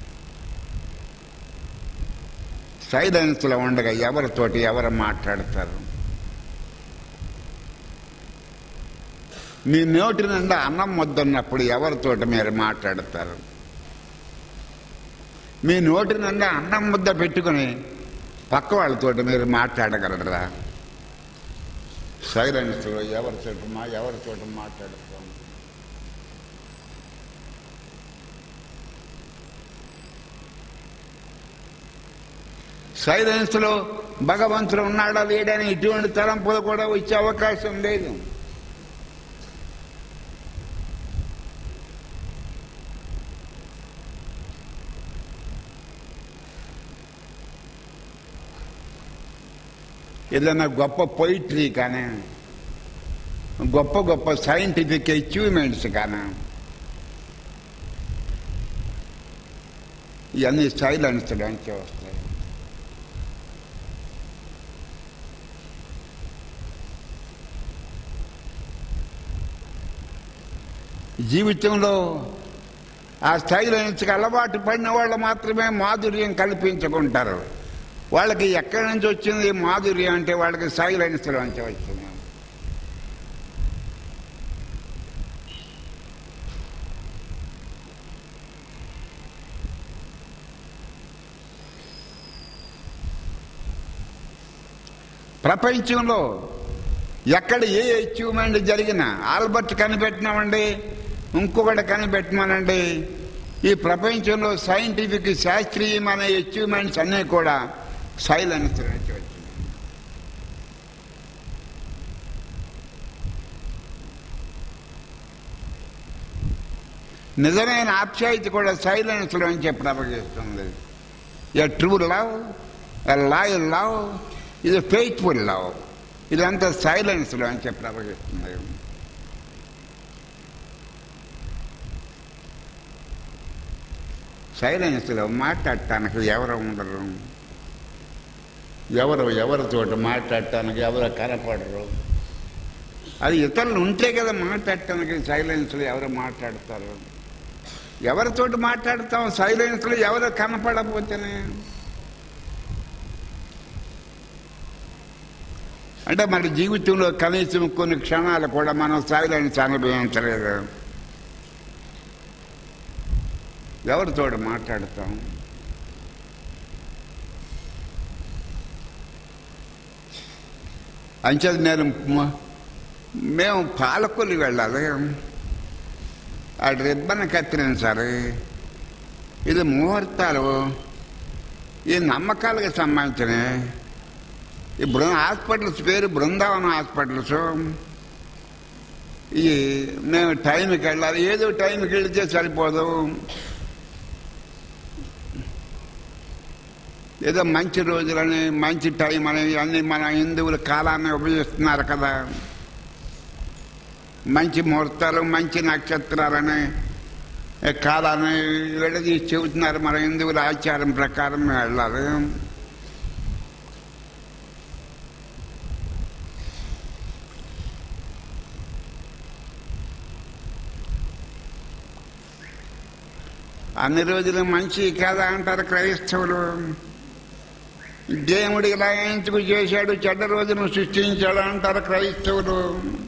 సైలెన్స్లో ఉండగా ఎవరితోటి ఎవరు మాట్లాడతారు మీ నోటి నిండా అన్నం వద్దన్నప్పుడు ఎవరితోటి మీరు మాట్లాడతారు మీ నోటి నిండా అన్నం ముద్ద పెట్టుకుని పక్క వాళ్ళతోటి మీరు మాట్లాడగలరా సైలెన్స్లో ఎవరితోటి మా ఎవరితోటి మాట్లాడతాం సైలెన్స్లో భగవంతుడు ఉన్నాడా లేడని ఇటువంటి తలంపులు కూడా వచ్చే అవకాశం లేదు ఏదైనా గొప్ప పొయిట్రీ కానీ గొప్ప గొప్ప సైంటిఫిక్ అచీవ్మెంట్స్ కానీ ఇవన్నీ సైలెన్స్లోంచి వస్తాయి జీవితంలో ఆ సైలెన్స్కి అలవాటు పడిన వాళ్ళు మాత్రమే మాధుర్యం కల్పించుకుంటారు వాళ్ళకి ఎక్కడి నుంచి వచ్చింది ఈ మాధుర్యం అంటే వాళ్ళకి సైలెన్స్లో నుంచి వచ్చింది ప్రపంచంలో ఎక్కడ ఏ అచీవ్మెంట్ జరిగినా ఆల్బర్ట్ కనిపెట్టినామండి ఇంకొకటి కనిపెట్టమనండి ఈ ప్రపంచంలో సైంటిఫిక్ శాస్త్రీయమైన అచీవ్మెంట్స్ అన్నీ కూడా సైలెన్స్ నుంచి వచ్చినాయి నిజమైన ఆప్యాయత కూడా సైలెన్స్లోంచి ప్రవహిస్తుంది a true love a loyal love ఇది ఫెయిత్ఫుల్ లవ్ ఇదంతా సైలెన్స్లోంచి ప్రవహిస్తుంది సైలెన్స్లో మాట్లాడటానికి ఎవరు ఉండరు ఎవరు ఎవరితోటి మాట్లాడటానికి ఎవరు కనపడరు అది ఇతరులు ఉంటే కదా మాట్లాడటానికి సైలెన్స్లో ఎవరు మాట్లాడతారు ఎవరితోటి మాట్లాడతాం సైలెన్స్లో ఎవరు కనపడకపోతేనే అంటే మన జీవితంలో కనీసం కొన్ని క్షణాలు కూడా మనం సైలెన్స్ అనుభవించలేదు ఎవరితోటి మాట్లాడతాం అంచేది నేను మ- మేము పాలకొల్లి వెళ్ళాలి ఆ రిబ్బన్ కత్తిరించాలి ఇది ముహూర్తాలు ఈ నమ్మకాలకు సంబంధించినవి ఈ బృ హాస్పిటల్స్ పేరు బృందావనం హాస్పిటల్స్ ఈ మేము టైంకి వెళ్ళాలి ఏదో టైంకి వెళితే సరిపోదు ఏదో మంచి రోజులని మంచి టైం అని అన్ని మన హిందువుల కాలాన్ని ఉపయోగిస్తున్నారు కదా మంచి ముహూర్తాలు మంచి నక్షత్రాలని ఈ కాలాన్ని విడదీసి చెబుతున్నారు మన హిందువుల ఆచారం ప్రకారం మేము వెళ్ళాలి అన్ని రోజులు మంచి కదా అంటారు క్రైస్తవులు దేవుడు ఇలా ఎందుకు చేశాడు చెడ్డ రోజును సృష్టించాడు అంటారు క్రైస్తవులు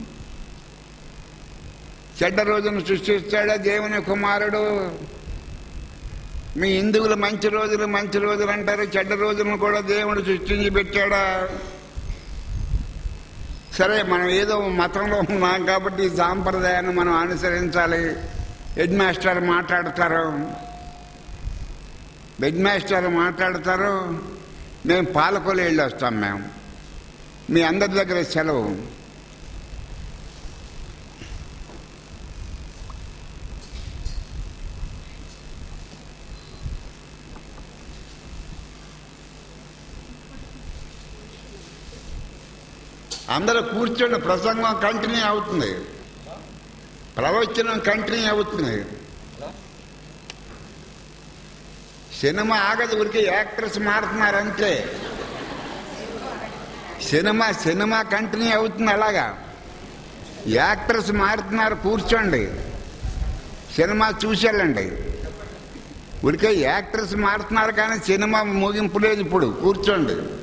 చెడ్డ రోజును సృష్టిస్తాడా దేవుని కుమారుడు మీ హిందువులు మంచి రోజులు మంచి రోజులు అంటారు చెడ్డ రోజులను కూడా దేవుడు సృష్టించి పెట్టాడా సరే మనం ఏదో మతంలో ఉన్నాం కాబట్టి ఈ సాంప్రదాయాన్ని మనం అనుసరించాలి హెడ్ మాస్టర్ మాట్లాడతారు హెడ్ మాస్టర్ మాట్లాడతారు మేము పాలకొలు వెళ్ళి వస్తాం మేము మీ అందరి దగ్గర సెలవు అందరూ కూర్చొని ప్రసంగం కంటిన్యూ అవుతుంది ప్రవచనం కంటిన్యూ అవుతుంది సినిమా ఆగదు ఊరికి యాక్టర్స్ మారుతున్నారంటే సినిమా సినిమా కంటిన్యూ అవుతుంది అలాగా యాక్టర్స్ మారుతున్నారు కూర్చోండి సినిమా చూసేళ్ళండి ఊరికే యాక్టర్స్ మారుతున్నారు కానీ సినిమా ముగింపు లేదు ఇప్పుడు కూర్చోండి